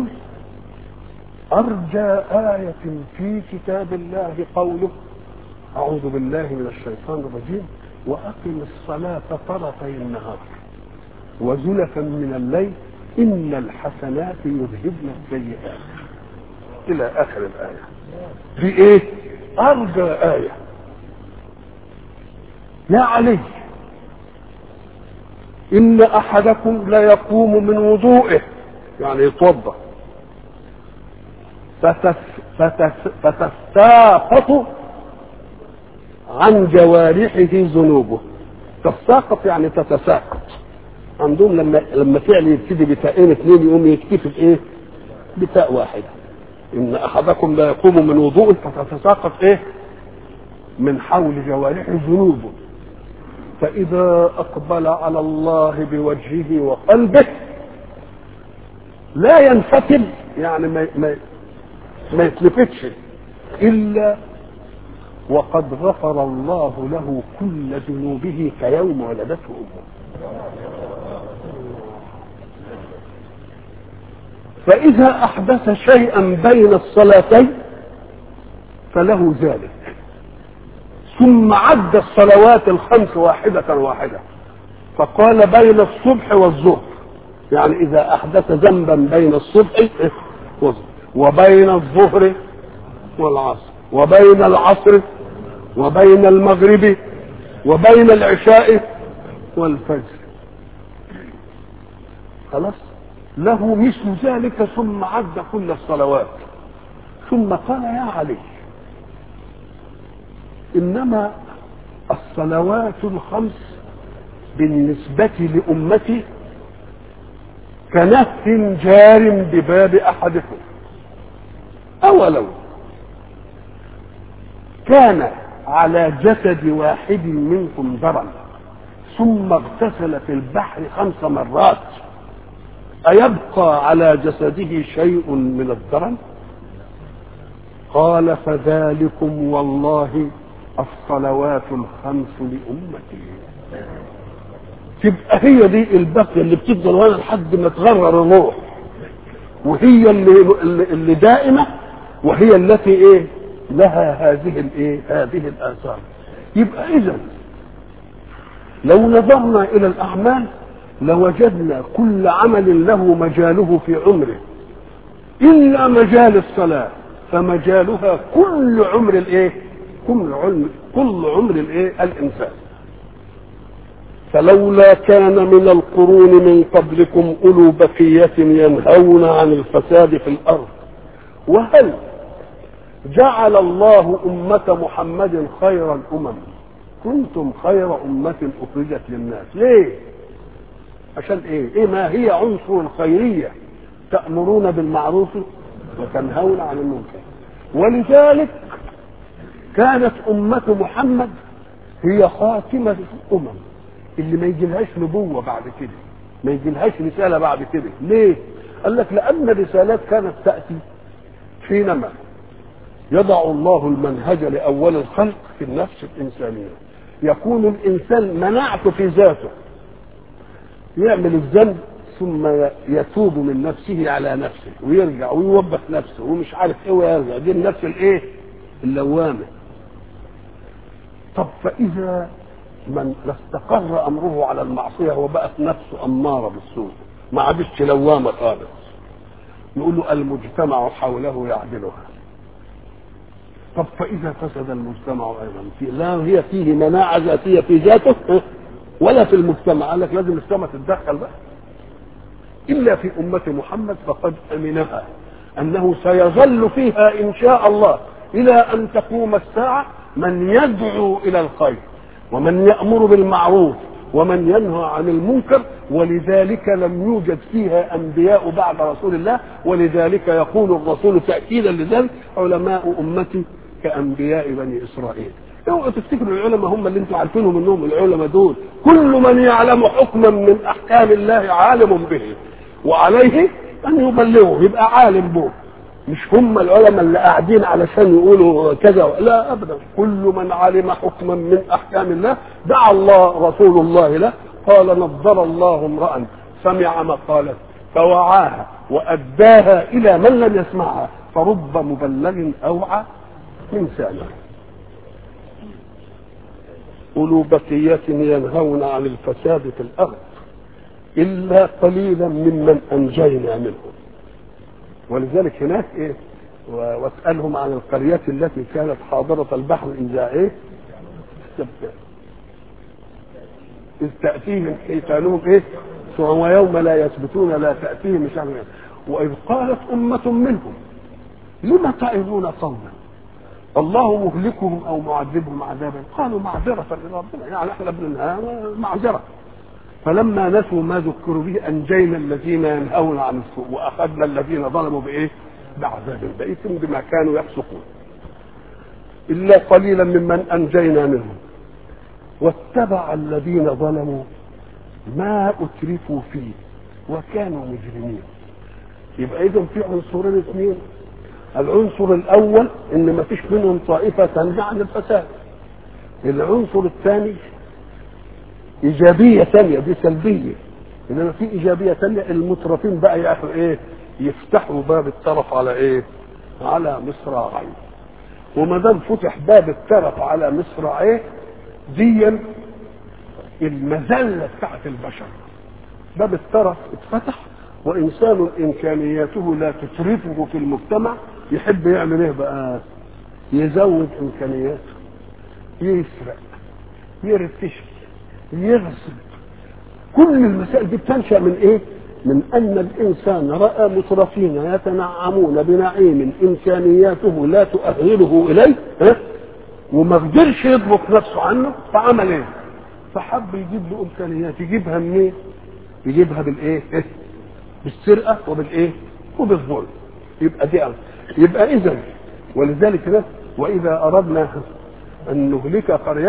أرجى آية في كتاب الله قوله أعوذ بالله من الشيطان الرجيم وأقم الصلاة طرفي النهار وزلفا من الليل إن الحسنات يذهبن السيئات إلى آخر الآية دي إيه؟ أرجى آية يا علي إن أحدكم ليقوم من وضوئه يعني يتوضأ فتس فتس فتساقط عن جوارحه ذنوبه تساقط يعني تتساقط عندهم لما لما فعل يبتدي بتاءين اثنين يقوم يكتفي بايه؟ بتاء واحده ان احدكم لا يقوم من وضوء فتتساقط ايه؟ من حول جوارحه ذنوبه فاذا اقبل على الله بوجهه وقلبه لا ينفتل يعني ما ما ما يتلفتش الا وقد غفر الله له كل ذنوبه كيوم ولدته امه فاذا احدث شيئا بين الصلاتين فله ذلك ثم عد الصلوات الخمس واحده واحده فقال بين الصبح والظهر يعني اذا احدث ذنبا بين الصبح والظهر وبين الظهر والعصر وبين العصر وبين المغرب وبين العشاء والفجر خلاص له مثل ذلك ثم عد كل الصلوات ثم قال يا علي انما الصلوات الخمس بالنسبة لأمتي كنهر جار بباب أحدكم أولو كان على جسد واحد منكم درن ثم اغتسل في البحر خمس مرات أيبقى على جسده شيء من الدرن قال فذلكم والله الصلوات الخمس لأمتي تبقى هي دي البقية اللي بتفضل وانا لحد ما تغرر الروح وهي اللي, اللي دائمة وهي التي ايه لها هذه الايه هذه الاثار يبقى اذا لو نظرنا الى الاعمال لوجدنا كل عمل له مجاله في عمره الا مجال الصلاه فمجالها كل عمر الايه كل عمر كل عمر الايه الانسان فلولا كان من القرون من قبلكم اولو بقيه ينهون عن الفساد في الارض وهل جعل الله أمة محمد خير الأمم كنتم خير أمة أخرجت للناس ليه عشان إيه إيه ما هي عنصر الخيرية تأمرون بالمعروف وتنهون عن المنكر ولذلك كانت أمة محمد هي خاتمة الأمم اللي ما يجيلهاش نبوة بعد كده ما يجيلهاش رسالة بعد كده ليه قال لك لأن الرسالات كانت تأتي حينما يضع الله المنهج لأول الخلق في النفس الإنسانية يكون الإنسان منعته في ذاته يعمل الذنب ثم يتوب من نفسه على نفسه ويرجع ويوبخ نفسه ومش عارف ايه ويرجع دي النفس الايه اللوامه طب فاذا من استقر امره على المعصيه وبقت نفسه اماره بالسوء ما عادتش لوامه خالص نقول له المجتمع حوله يعدلها طب فاذا فسد المجتمع ايضا في لا هي فيه مناعه ذاتيه في ذاته ولا في المجتمع قال لك لازم المجتمع تتدخل بقى الا في امه محمد فقد امنها انه سيظل فيها ان شاء الله الى ان تقوم الساعه من يدعو الى الخير ومن يامر بالمعروف ومن ينهى عن المنكر ولذلك لم يوجد فيها انبياء بعد رسول الله ولذلك يقول الرسول تاكيدا لذلك علماء امتي كانبياء بني اسرائيل اوعوا تفتكروا العلماء هم اللي انتم عارفينهم منهم العلماء دول كل من يعلم حكما من احكام الله عالم به وعليه ان يبلغه يبقى عالم به مش هم العلماء اللي قاعدين علشان يقولوا كذا لا ابدا كل من علم حكما من احكام الله دعا الله رسول الله له قال نظر الله امرا سمع مقالته فوعاها واداها الى من لم يسمعها فرب مبلغ اوعى من سامع أولو بقية ينهون عن الفساد في الأرض إلا قليلا ممن أنجينا منهم ولذلك هناك إيه واسألهم عن القرية التي كانت حاضرة البحر إذا إيه استبدأ إذ تأتيهم حيتانهم إيه ويوم لا يثبتون لا تأتيهم مش عارف وإذ قالت أمة منهم لم تعظون قوما الله مهلكهم او معذبهم عذابا قالوا معذرة الى ربنا يعني احنا بننهى معذرة فلما نسوا ما ذكروا به انجينا الذين ينهون عن السوء واخذنا الذين ظلموا بايه؟ بعذاب بئيس بما كانوا يفسقون الا قليلا ممن انجينا منهم واتبع الذين ظلموا ما اترفوا فيه وكانوا مجرمين يبقى اذا في عنصرين اثنين العنصر الاول ان ما فيش منهم طائفه تنهى عن الفساد العنصر الثاني ايجابيه ثانيه دي سلبيه انما في ايجابيه ثانيه المترفين بقى يعرفوا ايه يفتحوا باب الترف على ايه على مصراعيه وما دام فتح باب الترف على مصراعيه ديا المذله بتاعت البشر باب الترف اتفتح وانسان امكانياته لا تترفه في المجتمع يحب يعمل ايه بقى يزود امكانياته يسرق يرتشي يغصب كل المسائل دي بتنشا من ايه من ان الانسان راى مترفين يتنعمون بنعيم امكانياته لا تؤهله اليه ها وما قدرش يضبط نفسه عنه فعمل ايه فحب يجيب له امكانيات يجيبها منين يجيبها بالايه بالسرقه وبالايه وبالظلم يبقى دي أمر. يبقى اذا ولذلك كده واذا اردنا ان نهلك قريه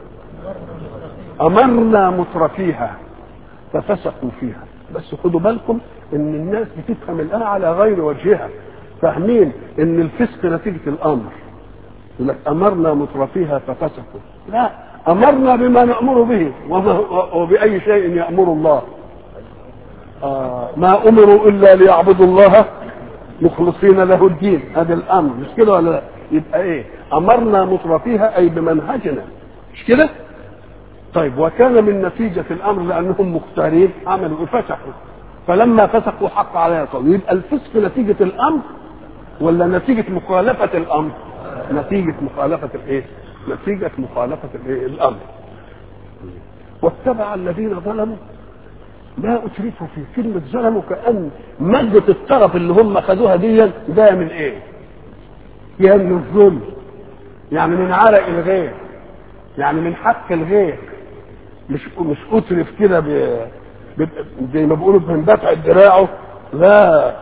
امرنا مترفيها ففسقوا فيها بس خدوا بالكم ان الناس بتفهم الان على غير وجهها فاهمين ان الفسق نتيجه الامر يقول لك امرنا مترفيها ففسقوا لا امرنا بما نامر به وما وباي شيء يامر الله آه ما امروا الا ليعبدوا الله مخلصين له الدين هذا الامر مش كده ولا لا يبقى ايه امرنا مترفيها اي بمنهجنا مش كده طيب وكان من نتيجة الأمر لأنهم مختارين عملوا فسقوا فلما فسقوا حق عليها قول يبقى الفسق نتيجة الأمر ولا نتيجة مخالفة الأمر؟ نتيجة مخالفة الإيه؟ نتيجة مخالفة الإيه؟ الأمر. واتبع الذين ظلموا ما أترفوا في كلمة ظلموا كأن مادة الطرف اللي هم خدوها دي ده من إيه؟ يعني من الظلم يعني من عرق الغير يعني من حق الغير مش مش اترف كده ب... ب... زي ما بيقولوا بندفع دراعه لا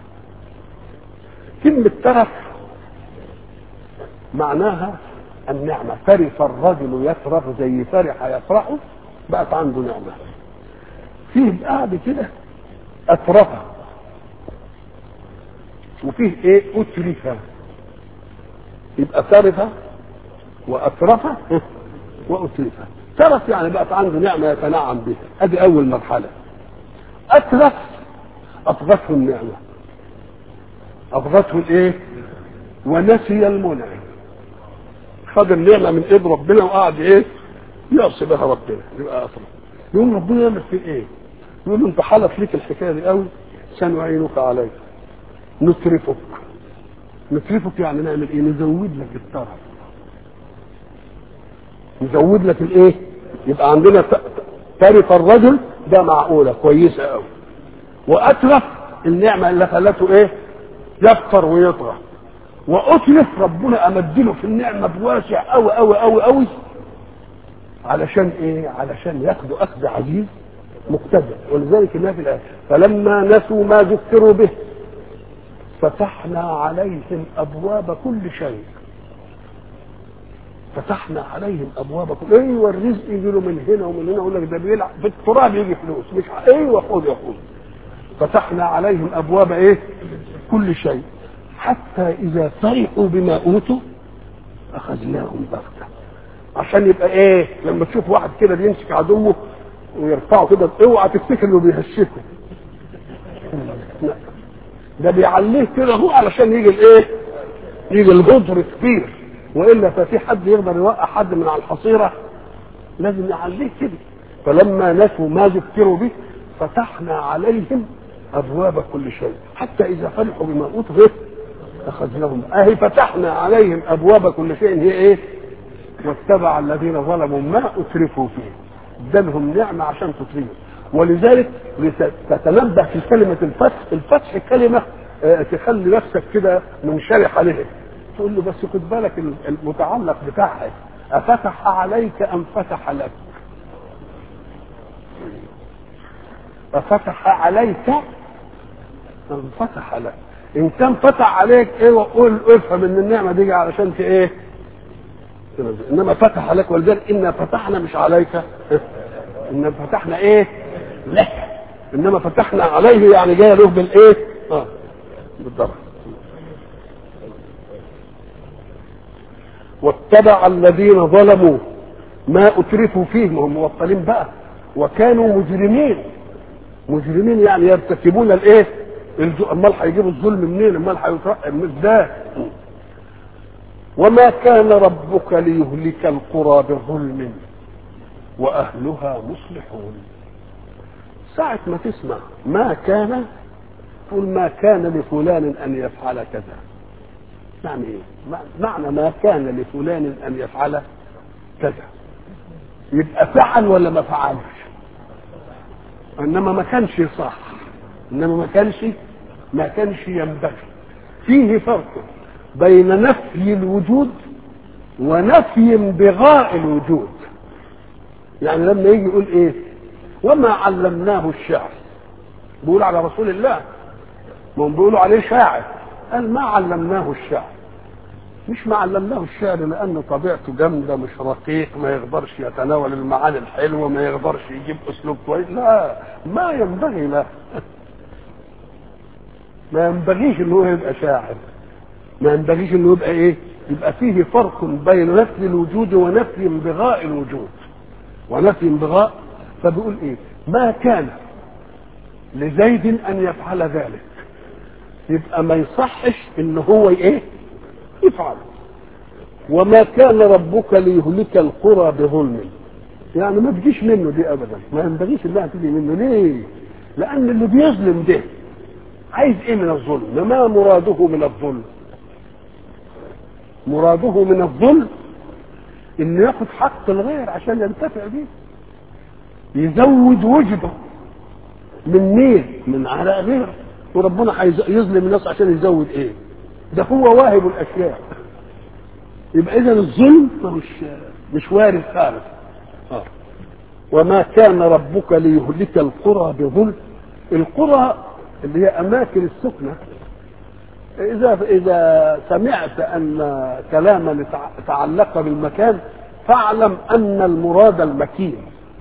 كلمة ترف معناها النعمة فرح الرجل يفرح زي فرح يفرحه بقت عنده نعمة فيه قاعد كده أترفه وفيه ايه أترفه يبقى ترفه وأترفه وأترفه ترف يعني بقت عنده نعمة يتنعم بها ادي أول مرحلة أترف أطغته النعمة أطغته الإيه؟ ونسي المنعم خد النعمة من إيد ربنا وقعد إيه؟ يعصي بها ربنا يبقى أطرف يقوم ربنا يعمل فيه إيه؟ يقول له أنت حلف ليك الحكاية دي قوي سنعينك عليك نترفك نترفك يعني نعمل ايه نزود لك الطرف نزود لك الايه يبقى عندنا ترف الرجل ده معقوله كويسه قوي واترف النعمه اللي خلته ايه يفقر ويطغى واترف ربنا امدله في النعمه بواسع قوي قوي قوي قوي علشان ايه علشان ياخدوا اخذ عزيز مقتدر ولذلك ما في الايه فلما نسوا ما ذكروا به فتحنا عليهم ابواب كل شيء فتحنا عليهم ابواب كل ايوه الرزق يجي له من هنا ومن هنا يقول لك ده بيلعب في التراب يجي فلوس مش ايوه خد يا خد فتحنا عليهم ابواب ايه كل شيء حتى اذا فرحوا بما اوتوا اخذناهم بغته عشان يبقى ايه لما تشوف واحد كده بيمسك عدوه ويرفعه كده اوعى تفتكر انه بيهشكه ده بيعليه كده هو علشان يجي الايه يجي الجدر كبير والا ففي حد يقدر يوقع حد من على الحصيره لازم يعليه كده فلما نسوا ما ذكروا به فتحنا عليهم ابواب كل شيء حتى اذا فرحوا بما اوتوا به اخذناهم اهي فتحنا عليهم ابواب كل شيء هي ايه واتبع الذين ظلموا ما اترفوا فيه ادالهم نعمه عشان تطيعوا ولذلك تتنبه في كلمه الفتح الفتح كلمه تخلي نفسك كده منشرح عليها تقول له بس خد بالك المتعلق بتاعها افتح عليك ام فتح لك افتح عليك ام فتح لك ان كان فتح عليك ايه وقول افهم ان النعمه دي علشان ايه انما فتح عليك ولذلك انا فتحنا مش عليك انما فتحنا ايه لك انما فتحنا عليه يعني جاي له بالايه اه بالضبط واتبع الذين ظلموا ما اترفوا فيه ما هم موطنين بقى وكانوا مجرمين مجرمين يعني يرتكبون الايه امال هيجيبوا الظلم منين امال هيترقب من ده وما كان ربك ليهلك القرى بظلم واهلها مصلحون ساعة ما تسمع ما كان تقول ما كان لفلان ان يفعل كذا معنى ايه معنى ما كان لفلان ان يفعل كذا يبقى فعل ولا ما فعلش انما ما كانش صح انما ما كانش ما كانش ينبغي فيه فرق بين نفي الوجود ونفي بغاء الوجود يعني لما يجي يقول ايه وما علمناه الشعر بيقول على رسول الله ما هم بيقولوا عليه شاعر قال ما علمناه الشعر مش ما علمناه الشعر لان طبيعته جامده مش رقيق ما يقدرش يتناول المعاني الحلوه ما يقدرش يجيب اسلوب كويس لا ما ينبغي له ما ينبغيش ان هو يبقى شاعر ما ينبغيش انه يبقى ايه يبقى فيه فرق بين نفي الوجود ونفي بغاء الوجود ونفي بغاء فبيقول ايه ما كان لزيد ان يفعل ذلك يبقى ما يصحش ان هو ايه يفعل وما كان ربك ليهلك القرى بظلم يعني ما تجيش منه دي ابدا ما ينبغيش انها تيجي منه ليه لان اللي بيظلم ده عايز ايه من الظلم ما مراده من الظلم مراده من الظلم انه ياخد حق الغير عشان ينتفع بيه يزود وجبه من مين من على غيره وربنا يظلم الناس عشان يزود ايه ده هو واهب الاشياء يبقى اذا الظلم مش مش وارد خالص آه. وما كان ربك ليهلك القرى بظلم القرى اللي هي اماكن السكنه اذا اذا سمعت ان كلاما تعلق بالمكان فاعلم ان المراد المكين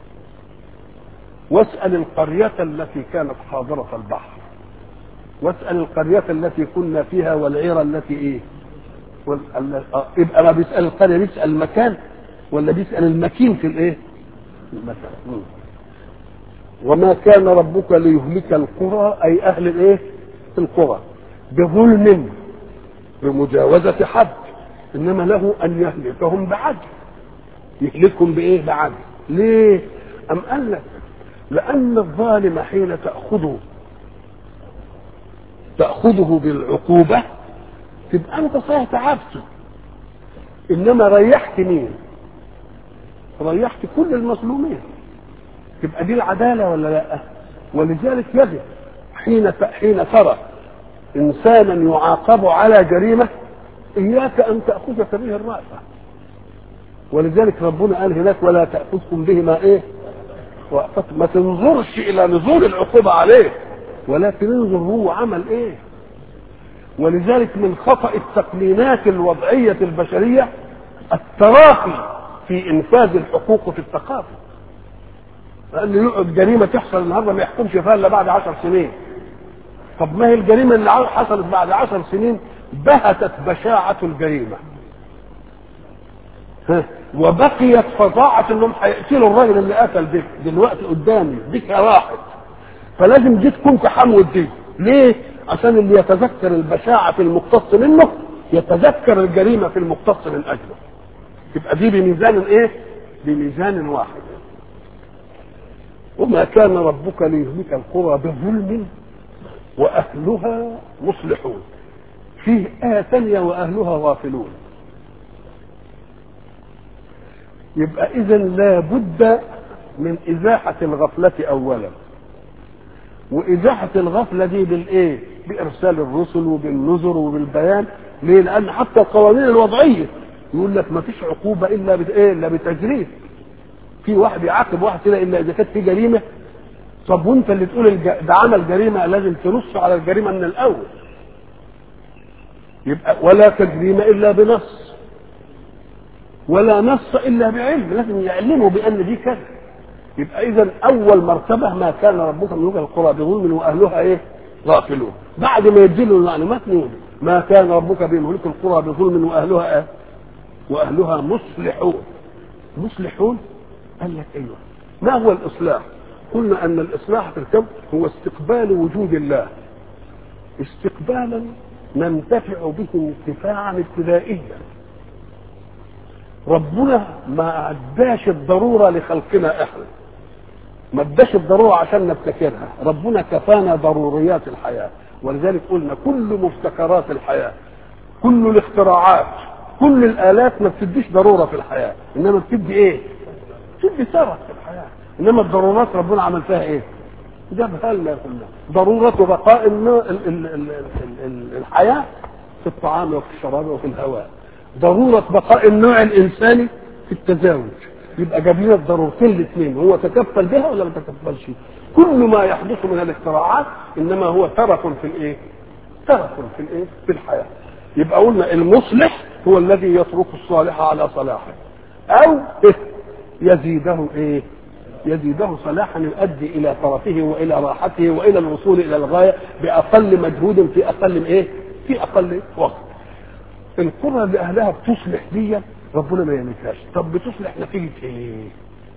واسال القريه التي كانت حاضره البحر واسال القريه التي كنا فيها والعيره التي ايه يبقى ما بيسال القريه بيسال المكان ولا بيسال المكين في الايه المكان وما كان ربك ليهلك القرى اي اهل الايه القرى بظلم بمجاوزة حد إنما له أن يهلكهم بعدل يهلكهم بإيه بعدل ليه أم قال لك لأن الظالم حين تأخذه تأخذه بالعقوبة تبقى انت صحيح تعبت انما ريحت مين ريحت كل المظلومين تبقى دي العداله ولا لا ولذلك يجب حين حين ترى انسانا يعاقب على جريمه اياك ان تاخذك به الرافه ولذلك ربنا قال هناك ولا تاخذكم بهما ايه ما تنظرش الى نزول العقوبه عليه ولكن انظر هو عمل ايه ولذلك من خطا التقنينات الوضعيه البشريه التراخي في انفاذ الحقوق في الثقافه لان يقعد جريمه تحصل النهارده ما يحكمش فيها الا بعد عشر سنين طب ما هي الجريمه اللي حصلت بعد عشر سنين بهتت بشاعه الجريمه ها وبقيت فظاعة انهم هيقتلوا الراجل اللي قتل ده دلوقتي قدامي ديك راحت فلازم دي تكون تحمل دي ليه؟ عشان اللي يتذكر البشاعة في المقتص منه يتذكر الجريمة في المقتص من أجله يبقى دي بميزان ايه؟ بميزان واحد وما كان ربك ليهلك القرى بظلم وأهلها مصلحون فيه آية ثانية وأهلها غافلون يبقى إذا لا بد من إزاحة الغفلة أولا وإزاحة الغفلة دي بالإيه؟ بإرسال الرسل وبالنذر وبالبيان ليه؟ لأن حتى القوانين الوضعية يقول لك ما فيش عقوبة إلا بإيه؟ إلا بتجريد في واحد يعاقب واحد كده إلا إذا كانت في جريمة طب وأنت اللي تقول الج... ده عمل جريمة لازم تنص على الجريمة من الأول يبقى ولا تجريم إلا بنص ولا نص الا بعلم لازم يعلموا بان دي كذا يبقى اذا اول مرتبه ما كان ربك من وجه القرى بظلم واهلها ايه غافلون بعد ما يديله المعلومات نقول ما كان ربك بملك القرى بظلم واهلها ايه واهلها مصلحون مصلحون قال لك ايوه ما هو الاصلاح قلنا ان الاصلاح في الكون هو استقبال وجود الله استقبالا ننتفع به انتفاعا ابتدائيا ربنا ما اداش الضروره لخلقنا احنا ما اداش الضروره عشان نبتكرها ربنا كفانا ضروريات الحياه ولذلك قلنا كل مبتكرات الحياه كل الاختراعات كل الالات ما بتديش ضروره في الحياه انما بتدي ايه بتدي ثمر في الحياه انما الضرورات ربنا عمل فيها ايه جابها لنا كلها ضروره بقاء الحياه في الطعام وفي الشراب وفي الهواء ضرورة بقاء النوع الإنساني في التزاوج يبقى جاب لنا الضرورتين الاثنين هو تكفل بها ولا ما تكفلش كل ما يحدث من الاختراعات انما هو ترف في الايه ترف في الايه في الحياه يبقى قلنا المصلح هو الذي يترك الصالح على صلاحه او إيه؟ يزيده ايه يزيده صلاحا يؤدي الى طرفه والى راحته والى الوصول الى الغايه باقل مجهود في اقل ايه في اقل وقت القرى اللي اهلها بتصلح دي ربنا ما يملكهاش طب بتصلح نتيجه ايه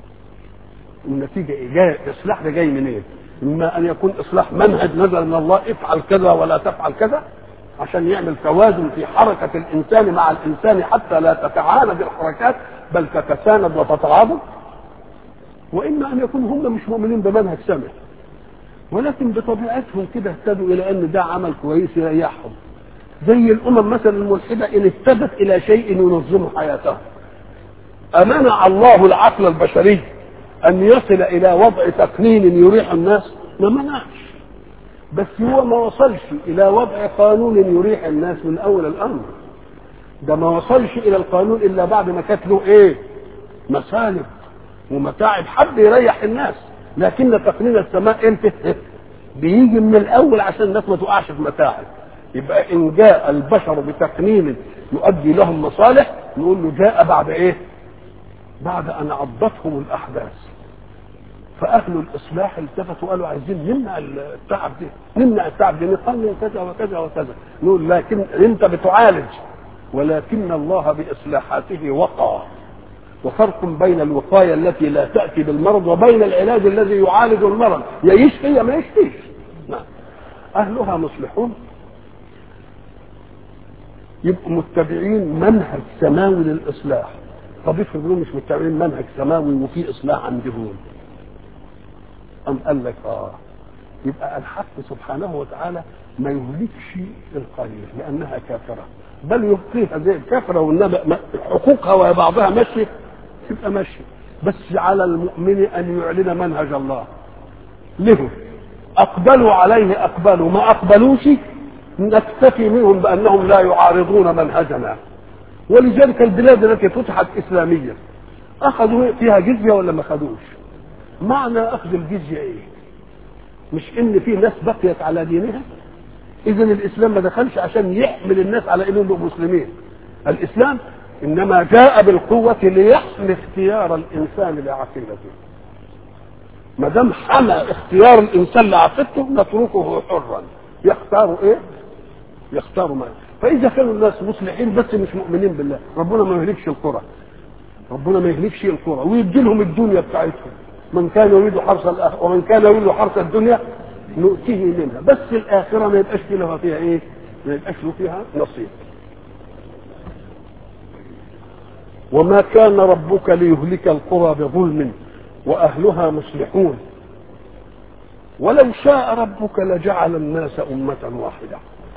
النتيجه ايه جاي الاصلاح ده جاي منين إيه؟ اما ان يكون اصلاح منهج نزل من الله افعل كذا ولا تفعل كذا عشان يعمل توازن في حركه الانسان مع الانسان حتى لا تتعاند الحركات بل تتساند وتتعاضد واما ان يكون هم مش مؤمنين بمنهج سامع ولكن بطبيعتهم كده اهتدوا الى ان ده عمل كويس يريحهم زي الامم مثلا الملحده ان اهتدت الى شيء ينظم حياتها امنع الله العقل البشري ان يصل الى وضع تقنين يريح الناس ما منعش بس هو ما وصلش الى وضع قانون يريح الناس من اول الامر ده ما وصلش الى القانون الا بعد ما كانت له ايه مسالب ومتاعب حب يريح الناس لكن تقنين السماء امتى بيجي من الاول عشان الناس ما تقعش في متاعب يبقى ان جاء البشر بتقنين يؤدي لهم مصالح نقول له جاء بعد ايه بعد ان عضتهم الاحداث فاهل الاصلاح التفتوا قالوا عايزين نمنع التعب ده نمنع التعب ده نقنن كذا وكذا وكذا نقول لكن انت بتعالج ولكن الله باصلاحاته وقى وفرق بين الوقايه التي لا تاتي بالمرض وبين العلاج الذي يعالج المرض يا يشفي يا ما يشفيش نعم اهلها مصلحون يبقوا متبعين منهج سماوي للاصلاح طب افرض مش متبعين منهج سماوي وفي اصلاح عندهم أم قال لك اه يبقى الحق سبحانه وتعالى ما يهلكش القرية لأنها كافرة بل يبقيها زي الكافرة والنبأ حقوقها وبعضها ماشية تبقى ماشية بس على المؤمن أن يعلن منهج الله له أقبلوا عليه أقبلوا ما أقبلوش نكتفي منهم بأنهم لا يعارضون منهجنا ولذلك البلاد التي فتحت إسلاميا أخذوا فيها جزية ولا ما أخذوش معنى أخذ الجزية إيه مش إن في ناس بقيت على دينها إذا الإسلام ما دخلش عشان يحمل الناس على إنهم مسلمين الإسلام إنما جاء بالقوة ليحمي اختيار الإنسان لعقيدته ما دام حمى اختيار الإنسان لعقيدته نتركه حرا يختار إيه؟ يختار ما فإذا كانوا الناس مصلحين بس مش مؤمنين بالله ربنا ما يهلكش القرى ربنا ما يهلكش القرى ويدي لهم الدنيا بتاعتهم من كان يريد حرث الآخرة ومن كان يريد حرث الدنيا نؤتيه منها بس الآخرة ما يبقاش لها فيها إيه؟ ما يبقاش له فيها نصيب وما كان ربك ليهلك القرى بظلم واهلها مصلحون ولو شاء ربك لجعل الناس امه واحده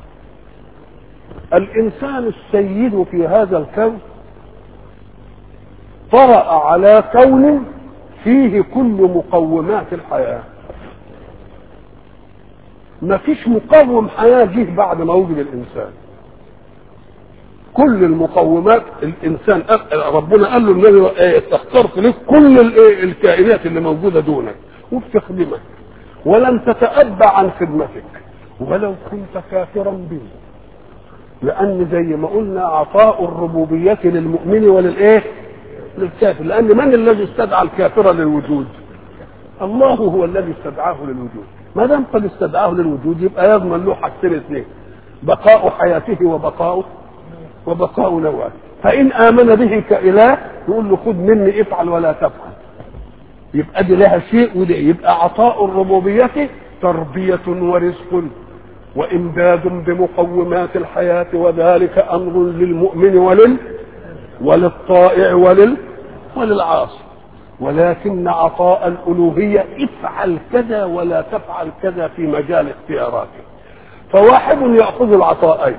الانسان السيد في هذا الكون طرا على كون فيه كل مقومات الحياه ما فيش مقوم حياه جه بعد ما وجد الانسان كل المقومات الانسان ربنا قال له النبي استخترت لك كل الكائنات اللي موجوده دونك وبتخدمك ولن تتأبى عن خدمتك ولو كنت كافرا به لان زي ما قلنا عطاء الربوبيه للمؤمن وللايه للكافر لان من الذي استدعى الكافر للوجود الله هو الذي استدعاه للوجود ما دام قد استدعاه للوجود يبقى يضمن له حاجتين اثنين بقاء حياته وبقاء وبقاء نوعه فإن آمن به كإله يقول له خذ مني افعل ولا تفعل يبقى دي لها شيء وده يبقى عطاء الربوبية تربية ورزق وإمداد بمقومات الحياة وذلك أمر للمؤمن ولل وللطائع ولل وللعاصي ولكن عطاء الألوهية افعل كذا ولا تفعل كذا في مجال اختياراتك فواحد يأخذ العطاءين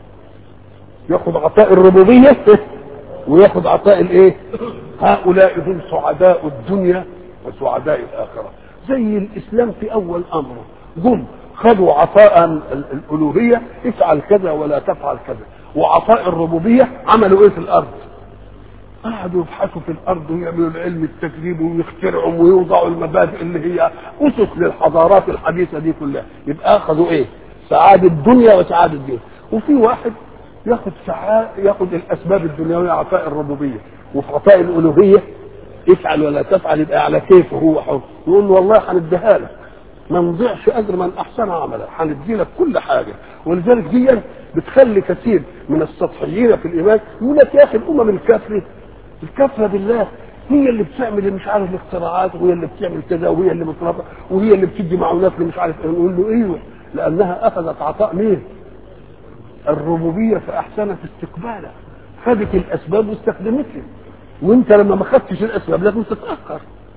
ياخذ عطاء الربوبيه وياخذ عطاء الايه هؤلاء هم سعداء الدنيا وسعداء الاخره زي الاسلام في اول امره جم خذوا عطاء الالوهيه افعل كذا ولا تفعل كذا وعطاء الربوبيه عملوا ايه في الارض قعدوا يبحثوا في الارض ويعملوا العلم التجريبي ويخترعوا ويوضعوا المبادئ اللي هي اسس للحضارات الحديثه دي كلها يبقى اخذوا ايه سعاده الدنيا وسعاده الدين وفي واحد ياخد ساعات ياخد الاسباب الدنيويه عطاء الربوبيه وفي عطاء الالوهيه افعل ولا تفعل يبقى على كيفه هو حر يقول له والله هنديها لك ما نضيعش اجر من احسن عملا هندي لك كل حاجه ولذلك دي بتخلي كثير من السطحيين في الايمان يقول لك يا اخي الامم الكافره الكافره بالله هي اللي بتعمل مش عارف الاختراعات وهي اللي بتعمل كذا وهي اللي بترفع وهي اللي بتدي معونات اللي مش عارف ايه نقول له ايوه لانها اخذت عطاء مين؟ الربوبيه فاحسنت استقبالها خدت الاسباب واستخدمتها وانت لما ما خدتش الاسباب لازم تتاخر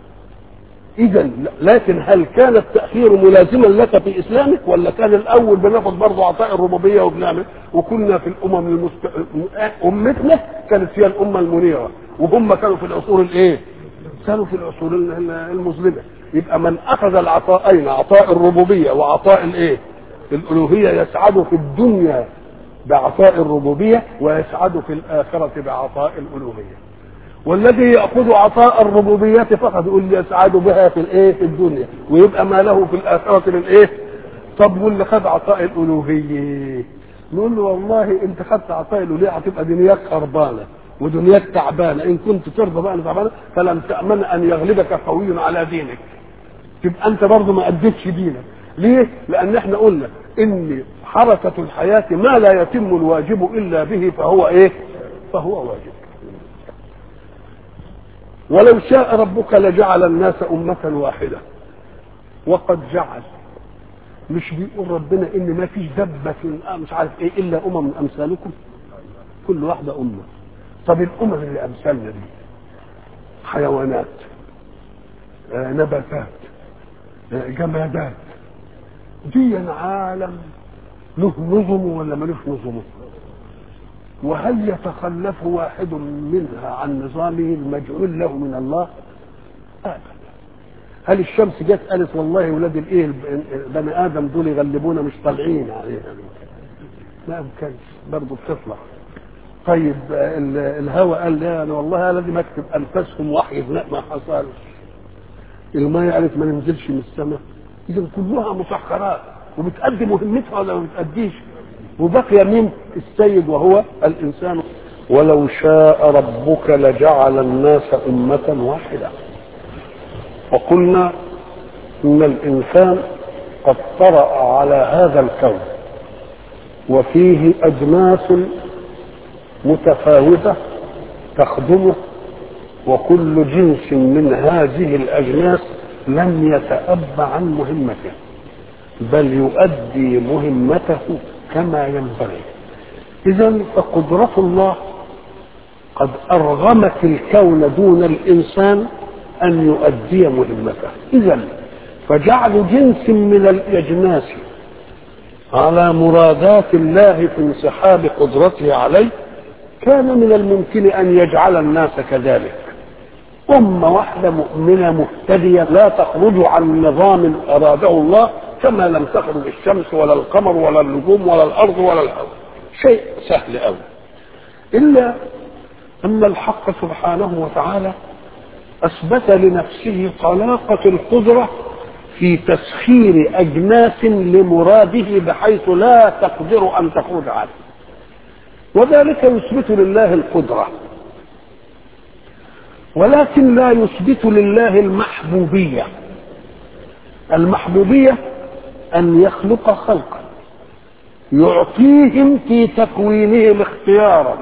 اذا لكن هل كان التاخير ملازما لك في اسلامك ولا كان الاول بناخد برضه عطاء الربوبيه وبنعمل وكنا في الامم المست... امتنا كانت هي الامه المنيره وهم كانوا في العصور الايه؟ كانوا في العصور المظلمه يبقى من اخذ العطاءين عطاء الربوبيه وعطاء الايه؟ الالوهيه يسعد في الدنيا بعطاء الربوبيه ويسعد في الاخره بعطاء الالوهيه والذي ياخذ عطاء الربوبيه فقط يقول يسعد بها في الايه في الدنيا ويبقى ما له في الاخره للايه طب واللي خد عطاء الالوهيه نقول له والله انت خدت عطاء الالوهيه هتبقى دنياك خربانه ودنياك تعبانه ان كنت ترضى بقى تعبانه فلم تامن ان يغلبك قوي على دينك تبقى انت برضه ما اديتش دينك ليه؟ لان احنا قلنا ان حركه الحياه ما لا يتم الواجب الا به فهو ايه؟ فهو واجب ولو شاء ربك لجعل الناس أمة واحدة وقد جعل مش بيقول ربنا إن ما فيش دبة مش عارف إيه إلا أمم أمثالكم كل واحدة أمة طب الأمم اللي أمثالنا دي حيوانات آه نباتات آه جمادات دي عالم له نظم ولا ملوش نظمه وهل يتخلف واحد منها عن نظامه المجعول له من الله ابدا هل الشمس جت قالت والله ولاد الايه بني ادم دول يغلبونا مش طالعين عليها ما امكنش برضه بتطلع طيب الهواء قال لا انا والله لازم اكتب انفسهم وحي لا ما حصلش الماء قالت ما ننزلش من السماء اذا كلها مسخرات وبتأدي مهمتها ولا ما بتأديش وبقي مين السيد وهو الانسان ولو شاء ربك لجعل الناس امه واحده وقلنا ان الانسان قد طرا على هذا الكون وفيه اجناس متفاوته تخدمه وكل جنس من هذه الاجناس لم يتأب عن مهمته بل يؤدي مهمته كما ينبغي اذا فقدرة الله قد ارغمت الكون دون الانسان ان يؤدي مهمته اذا فجعل جنس من الاجناس على مرادات الله في انسحاب قدرته عليه كان من الممكن ان يجعل الناس كذلك أمة واحدة مؤمنة مهتدية لا تخرج عن نظام أراده الله كما لم تخرج الشمس ولا القمر ولا النجوم ولا الأرض ولا الهواء شيء سهل أوي إلا أن الحق سبحانه وتعالى أثبت لنفسه طلاقة القدرة في تسخير أجناس لمراده بحيث لا تقدر أن تخرج عنه وذلك يثبت لله القدرة ولكن لا يثبت لله المحبوبية المحبوبية أن يخلق خلقا يعطيهم في تكوينهم اختيارا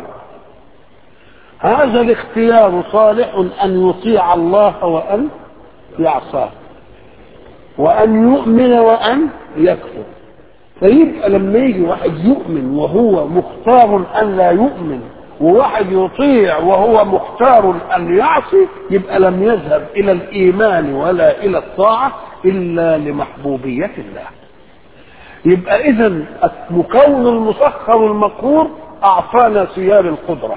هذا الاختيار صالح أن يطيع الله وأن يعصاه وأن يؤمن وأن يكفر فيبقى لما يجي واحد يؤمن وهو مختار أن لا يؤمن وواحد يطيع وهو مختار ان يعصي يبقى لم يذهب الى الايمان ولا الى الطاعه الا لمحبوبيه الله يبقى اذا المكون المسخر المقهور اعطانا سيار القدره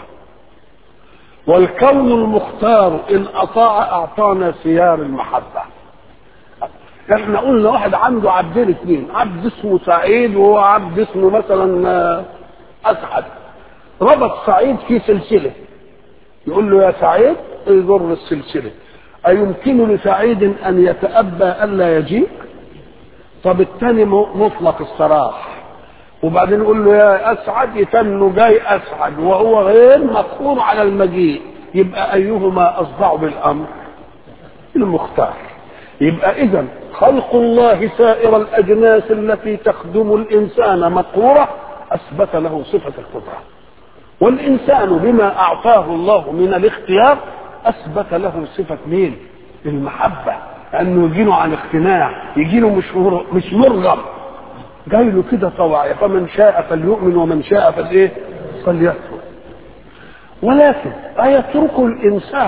والكون المختار ان اطاع اعطانا سيار المحبه احنا قلنا واحد عنده عبدين اثنين عبد اسمه سعيد وهو عبد اسمه مثلا اسعد ربط سعيد في سلسله يقول له يا سعيد اضر السلسله أيمكن لسعيد أن يتأبى ألا يجيء؟ طب الثاني مطلق السراح وبعدين يقول له يا أسعد يتنه جاي أسعد وهو غير مقهور على المجيء يبقى أيهما أصدع بالأمر؟ المختار يبقى إذا خلق الله سائر الأجناس التي تخدم الإنسان مقهورة أثبت له صفة القدرة والإنسان بما أعطاه الله من الاختيار أثبت له صفة مين؟ المحبة أنه يجي له عن اقتناع يجي له مش مش مرغم جاي له كده طوعية فمن شاء فليؤمن ومن شاء فالايه؟ فليكفر ولكن أيتركه الإنسان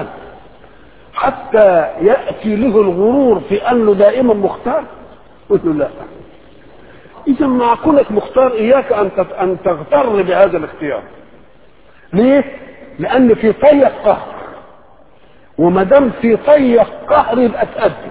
حتى يأتي له الغرور في أنه دائما مختار؟ قلت له لا إذا مع كونك مختار إياك أن أن تغتر بهذا الاختيار ليه؟ لأن في طيق قهر وما دام في طيق قهر يبقى تأدب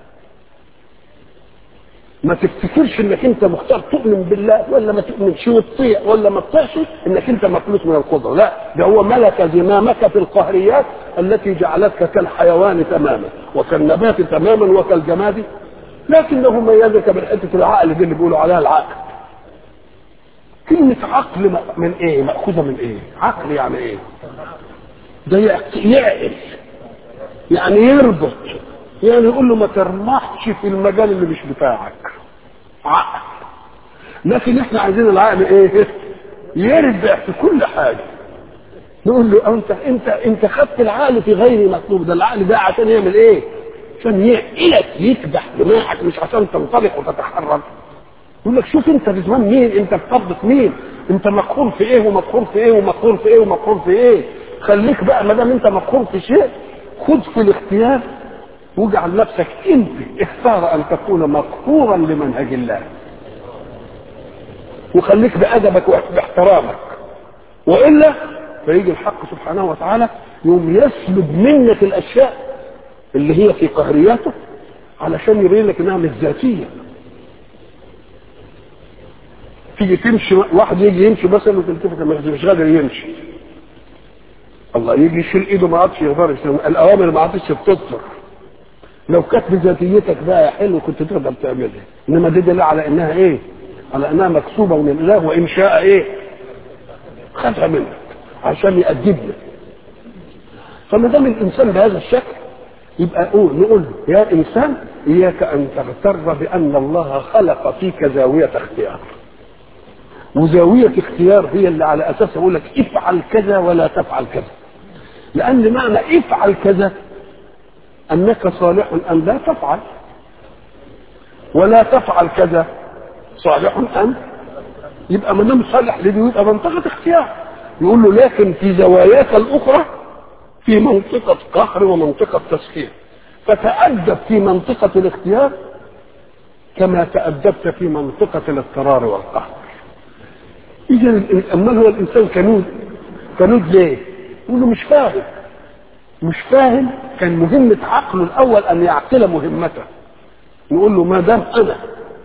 ما تفتكرش انك انت مختار تؤمن بالله ولا ما تؤمنش وتطيع ولا ما تطيعش انك انت مفلوت من القدره لا ده هو ملك زمامك في القهريات التي جعلتك كالحيوان تماما وكالنبات تماما وكالجماد لكنه ميزك بالحته العقل دي اللي بيقولوا عليها العقل كلمة عقل من ايه؟ مأخوذة من ايه؟ عقل يعني ايه؟ ده يعقل يعني يربط يعني يقول له ما ترمحش في المجال اللي مش بتاعك عقل لكن احنا عايزين العقل ايه؟ يربع في كل حاجة نقول له انت انت انت خدت العقل في غير مطلوب ده العقل ده عشان يعمل ايه؟ عشان يعقلك يكبح دماغك مش عشان تنطلق وتتحرك يقول لك شوف انت رضوان مين انت في قبضة مين انت مقهور في ايه ومقهور في ايه ومقهور في ايه ومقهور في ايه خليك بقى ما دام انت مقهور في شيء خد في الاختيار واجعل نفسك انت اختار ان تكون مقهورا لمنهج الله وخليك بادبك وباحترامك والا فيجي الحق سبحانه وتعالى يوم يسلب منك الاشياء اللي هي في قهرياته علشان يبين لك انها مش ذاتيه تيجي تمشي واحد يجي يمشي مثلا وتلتفت مش قادر يمشي الله يجي يشيل ايده ما عادش يقدر الاوامر ما عادش بتصدر لو كانت بذاتيتك بقى حلو كنت تقدر تعملها انما دي دليل على انها ايه على انها مكسوبه من الاله وان شاء ايه خدها منك عشان يأدبنا فما دام الانسان بهذا الشكل يبقى قول نقول له يا انسان اياك ان تغتر بان الله خلق فيك زاويه اختيار وزاويه اختيار هي اللي على اساسها يقول لك افعل كذا ولا تفعل كذا لان معنى افعل كذا انك صالح ان لا تفعل ولا تفعل كذا صالح ان يبقى ما دام صالح لدي يبقى منطقه اختيار يقول له لكن في زواياك الاخرى في منطقه قهر ومنطقه تسخير فتأدب في منطقة الاختيار كما تأدبت في منطقة الاضطرار والقهر إذا أمال هو الإنسان كنود كنود ليه؟ يقول له مش فاهم مش فاهم كان مهمة عقله الأول أن يعقل مهمته نقول له ما دام أنا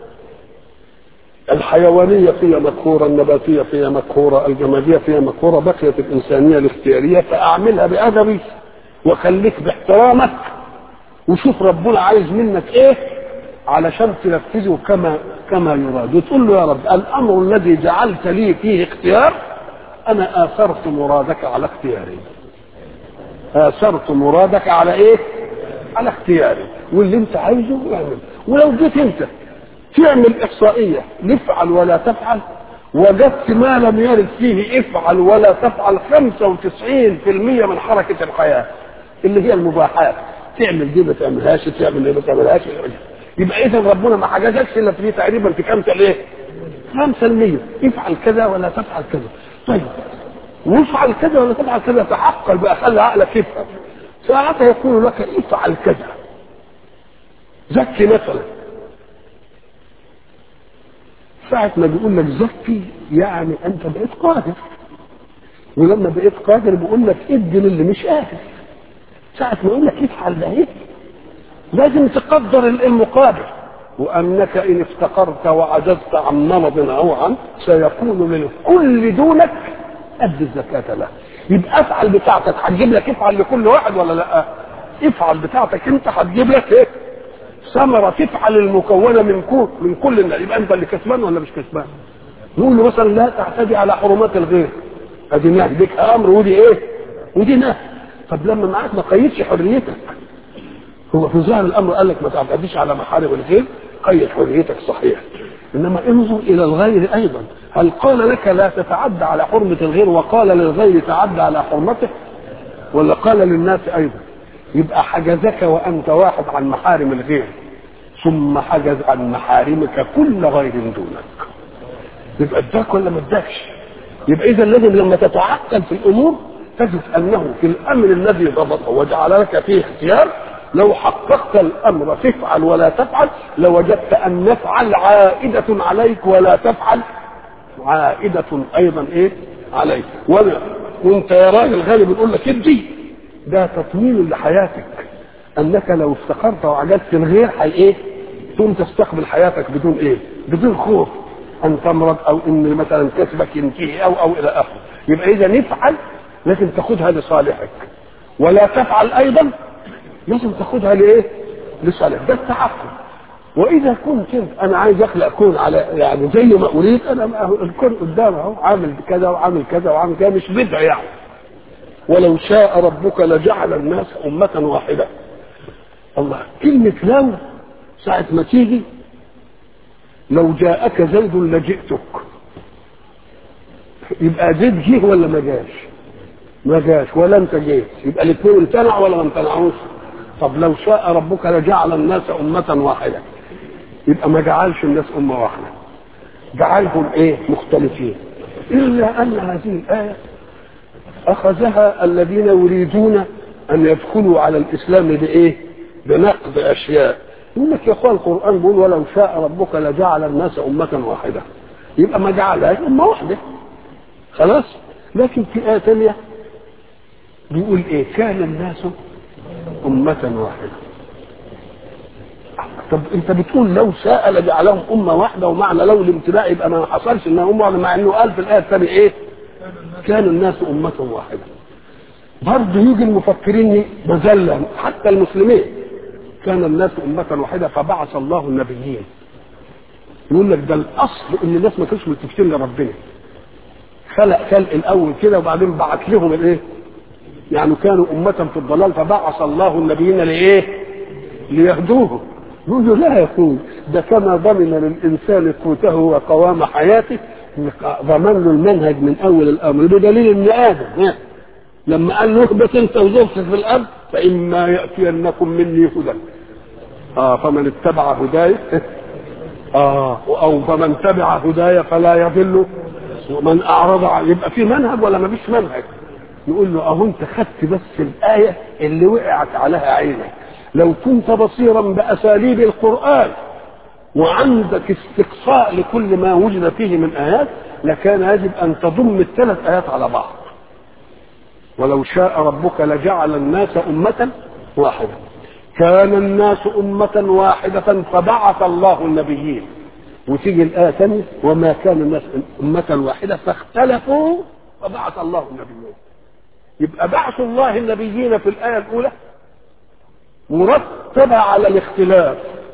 الحيوانية فيها مقهورة النباتية فيها مقهورة الجمادية فيها مقهورة بقيت الإنسانية الاختيارية فأعملها بأدبي وخليك باحترامك وشوف ربنا عايز منك ايه علشان تنفذه كما كما يراد وتقول له يا رب الامر الذي جعلت لي فيه اختيار انا اثرت مرادك على اختياري اثرت مرادك على ايه على اختياري واللي انت عايزه اعمل ولو جيت انت تعمل احصائيه نفعل ولا تفعل وجدت ما لم يرد فيه افعل ولا تفعل 95% من حركه الحياه اللي هي المباحات تعمل دي ما تعملهاش تعمل دي ما تعملهاش يبقى اذا ربنا ما حاجزكش الا في تقريبا في كام ايه؟ 5% افعل كذا ولا تفعل كذا طيب وافعل كذا ولا تفعل كذا تحقق بقى خلي عقلك يفهم ساعتها يقول لك افعل كذا زكي مثلا ساعة ما بيقول لك زكي يعني انت بقيت قادر ولما بقيت قادر بيقول لك ادي للي مش قادر ساعة ما يقول لك افعل ده ايه لازم تقدر المقابل وانك ان افتقرت وعجزت عن مرض او عن سيكون للكل دونك ادي الزكاة له يبقى افعل بتاعتك هتجيب لك افعل لكل واحد ولا لا افعل بتاعتك انت هتجيب لك ايه ثمرة تفعل المكونة من كل من كل الناس يبقى انت اللي كسبان ولا مش كسبان نقول له مثلا لا تعتدي على حرمات الغير ادي نهي بك امر ودي ايه ودي نهي طب لما معاك ما قيدش حريتك هو في ظاهر الامر قال لك ما تعتديش على محارم الغير قيد حريتك صحيح انما انظر الى الغير ايضا هل قال لك لا تتعدى على حرمه الغير وقال للغير تعدى على حرمته ولا قال للناس ايضا يبقى حجزك وانت واحد عن محارم الغير ثم حجز عن محارمك كل غير دونك يبقى اداك ولا ما اداكش يبقى اذا لازم لما تتعقل في الامور تجد انه في الامر الذي ضبطه وجعل لك فيه اختيار لو حققت الامر تفعل ولا تفعل لوجدت ان نفعل عائده عليك ولا تفعل عائده ايضا ايه عليك وانا وانت يا راجل غالي بنقول لك ادي ده تطويل لحياتك انك لو افتقرت وعجزت الغير حي ايه ثم تستقبل حياتك بدون ايه بدون خوف ان تمرض او ان مثلا كسبك ينتهي او او الى اخره يبقى اذا نفعل لازم تاخدها لصالحك ولا تفعل ايضا لازم تاخدها لايه لصالحك ده التعقل واذا كنت انت انا عايز اخلق كون على يعني زي ما اريد انا الكون قدام اهو عامل كذا وعامل كذا وعامل كذا مش بدعه يعني ولو شاء ربك لجعل الناس امه واحده الله كلمه لو ساعه ما تيجي لو جاءك زيد لجئتك يبقى زيد جه ولا ما جاش ما جاش ولا انت جيت يبقى الاثنين امتنعوا ولا ما امتنعوش طب لو شاء ربك لجعل الناس أمة واحدة يبقى ما جعلش الناس أمة واحدة جعلهم إيه مختلفين إلا أن هذه الآية أخذها الذين يريدون أن يدخلوا على الإسلام بإيه بنقد أشياء يقول لك يا أخوان القرآن بيقول ولو شاء ربك لجعل الناس أمة واحدة يبقى ما جعلهاش امه واحده خلاص لكن في ايه ثانيه بيقول ايه كان الناس امه واحده طب انت بتقول لو شاء لجعلهم امه واحده ومعنى لو الامتلاء يبقى ما حصلش انها امه واحده مع انه قال في الايه الثانيه ايه كان الناس امه واحده برضه يجي المفكرين مذلة حتى المسلمين كان الناس أمة واحدة فبعث الله النبيين يقول لك ده الأصل إن الناس ما كانوش متفقين لربنا خلق خلق الأول كده وبعدين بعت لهم الإيه؟ يعني كانوا أمة في الضلال فبعث الله النبيين لإيه؟ ليهدوهم يقول له لا يقول ده كما ضمن للإنسان قوته وقوام حياته ضمن له المنهج من أول الأمر بدليل إن آدم لما قال له اهبط انت وزرت في الارض فاما ياتينكم مني هدى اه فمن اتبع هداي اه او فمن تبع هداي فلا يضل ومن اعرض عن يبقى في منهج ولا ما فيش منهج نقول له اهو انت خدت بس الايه اللي وقعت عليها عينك لو كنت بصيرا باساليب القران وعندك استقصاء لكل ما وجد فيه من ايات لكان يجب ان تضم الثلاث ايات على بعض ولو شاء ربك لجعل الناس أمة واحدة كان الناس أمة واحدة فبعث الله النبيين وتيجي الآية ثانية وما كان الناس أمة واحدة فاختلفوا فبعث الله النبيين يبقى بعث الله النبيين في الآية الأولى مرتبة على الاختلاف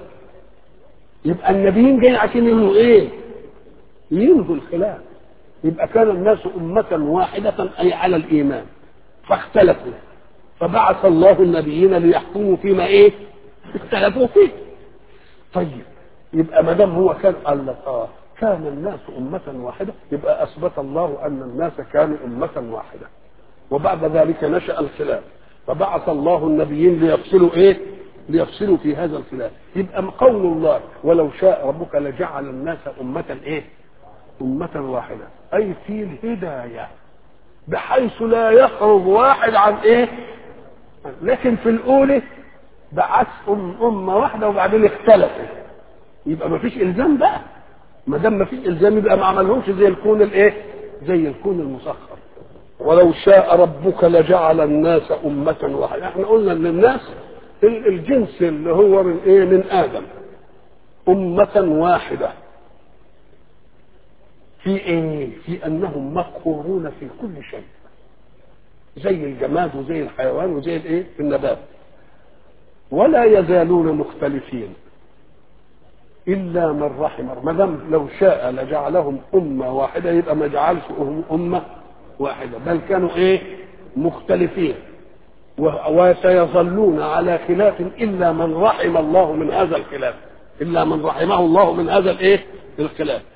يبقى النبيين جايين عشان ينهوا ايه؟ ينهوا الخلاف يبقى كان الناس أمة واحدة أي على الإيمان فاختلفوا فبعث الله النبيين ليحكموا فيما ايه اختلفوا فيه طيب يبقى ما دام هو كان قال لك اه كان الناس أمة واحدة يبقى أثبت الله أن الناس كانوا أمة واحدة وبعد ذلك نشأ الخلاف فبعث الله النبيين ليفصلوا ايه ليفصلوا في هذا الخلاف يبقى قول الله ولو شاء ربك لجعل الناس أمة ايه أمة واحدة أي في الهداية بحيث لا يخرج واحد عن ايه لكن في الاولى بعث أم أمة واحدة وبعدين اختلفوا يبقى ما فيش إلزام بقى ما دام ما فيش إلزام يبقى ما عملهمش زي الكون الإيه؟ زي الكون المسخر ولو شاء ربك لجعل الناس أمة واحدة احنا قلنا إن الناس الجنس اللي هو من إيه؟ من آدم أمة واحدة في ايه في انهم مقهورون في كل شيء زي الجماد وزي الحيوان وزي الايه النبات ولا يزالون مختلفين الا من رحم ما دام لو شاء لجعلهم امه واحده يبقى ما جعلش امه واحده بل كانوا ايه مختلفين وسيظلون على خلاف الا من رحم الله من هذا الخلاف الا من رحمه الله من هذا الايه الخلاف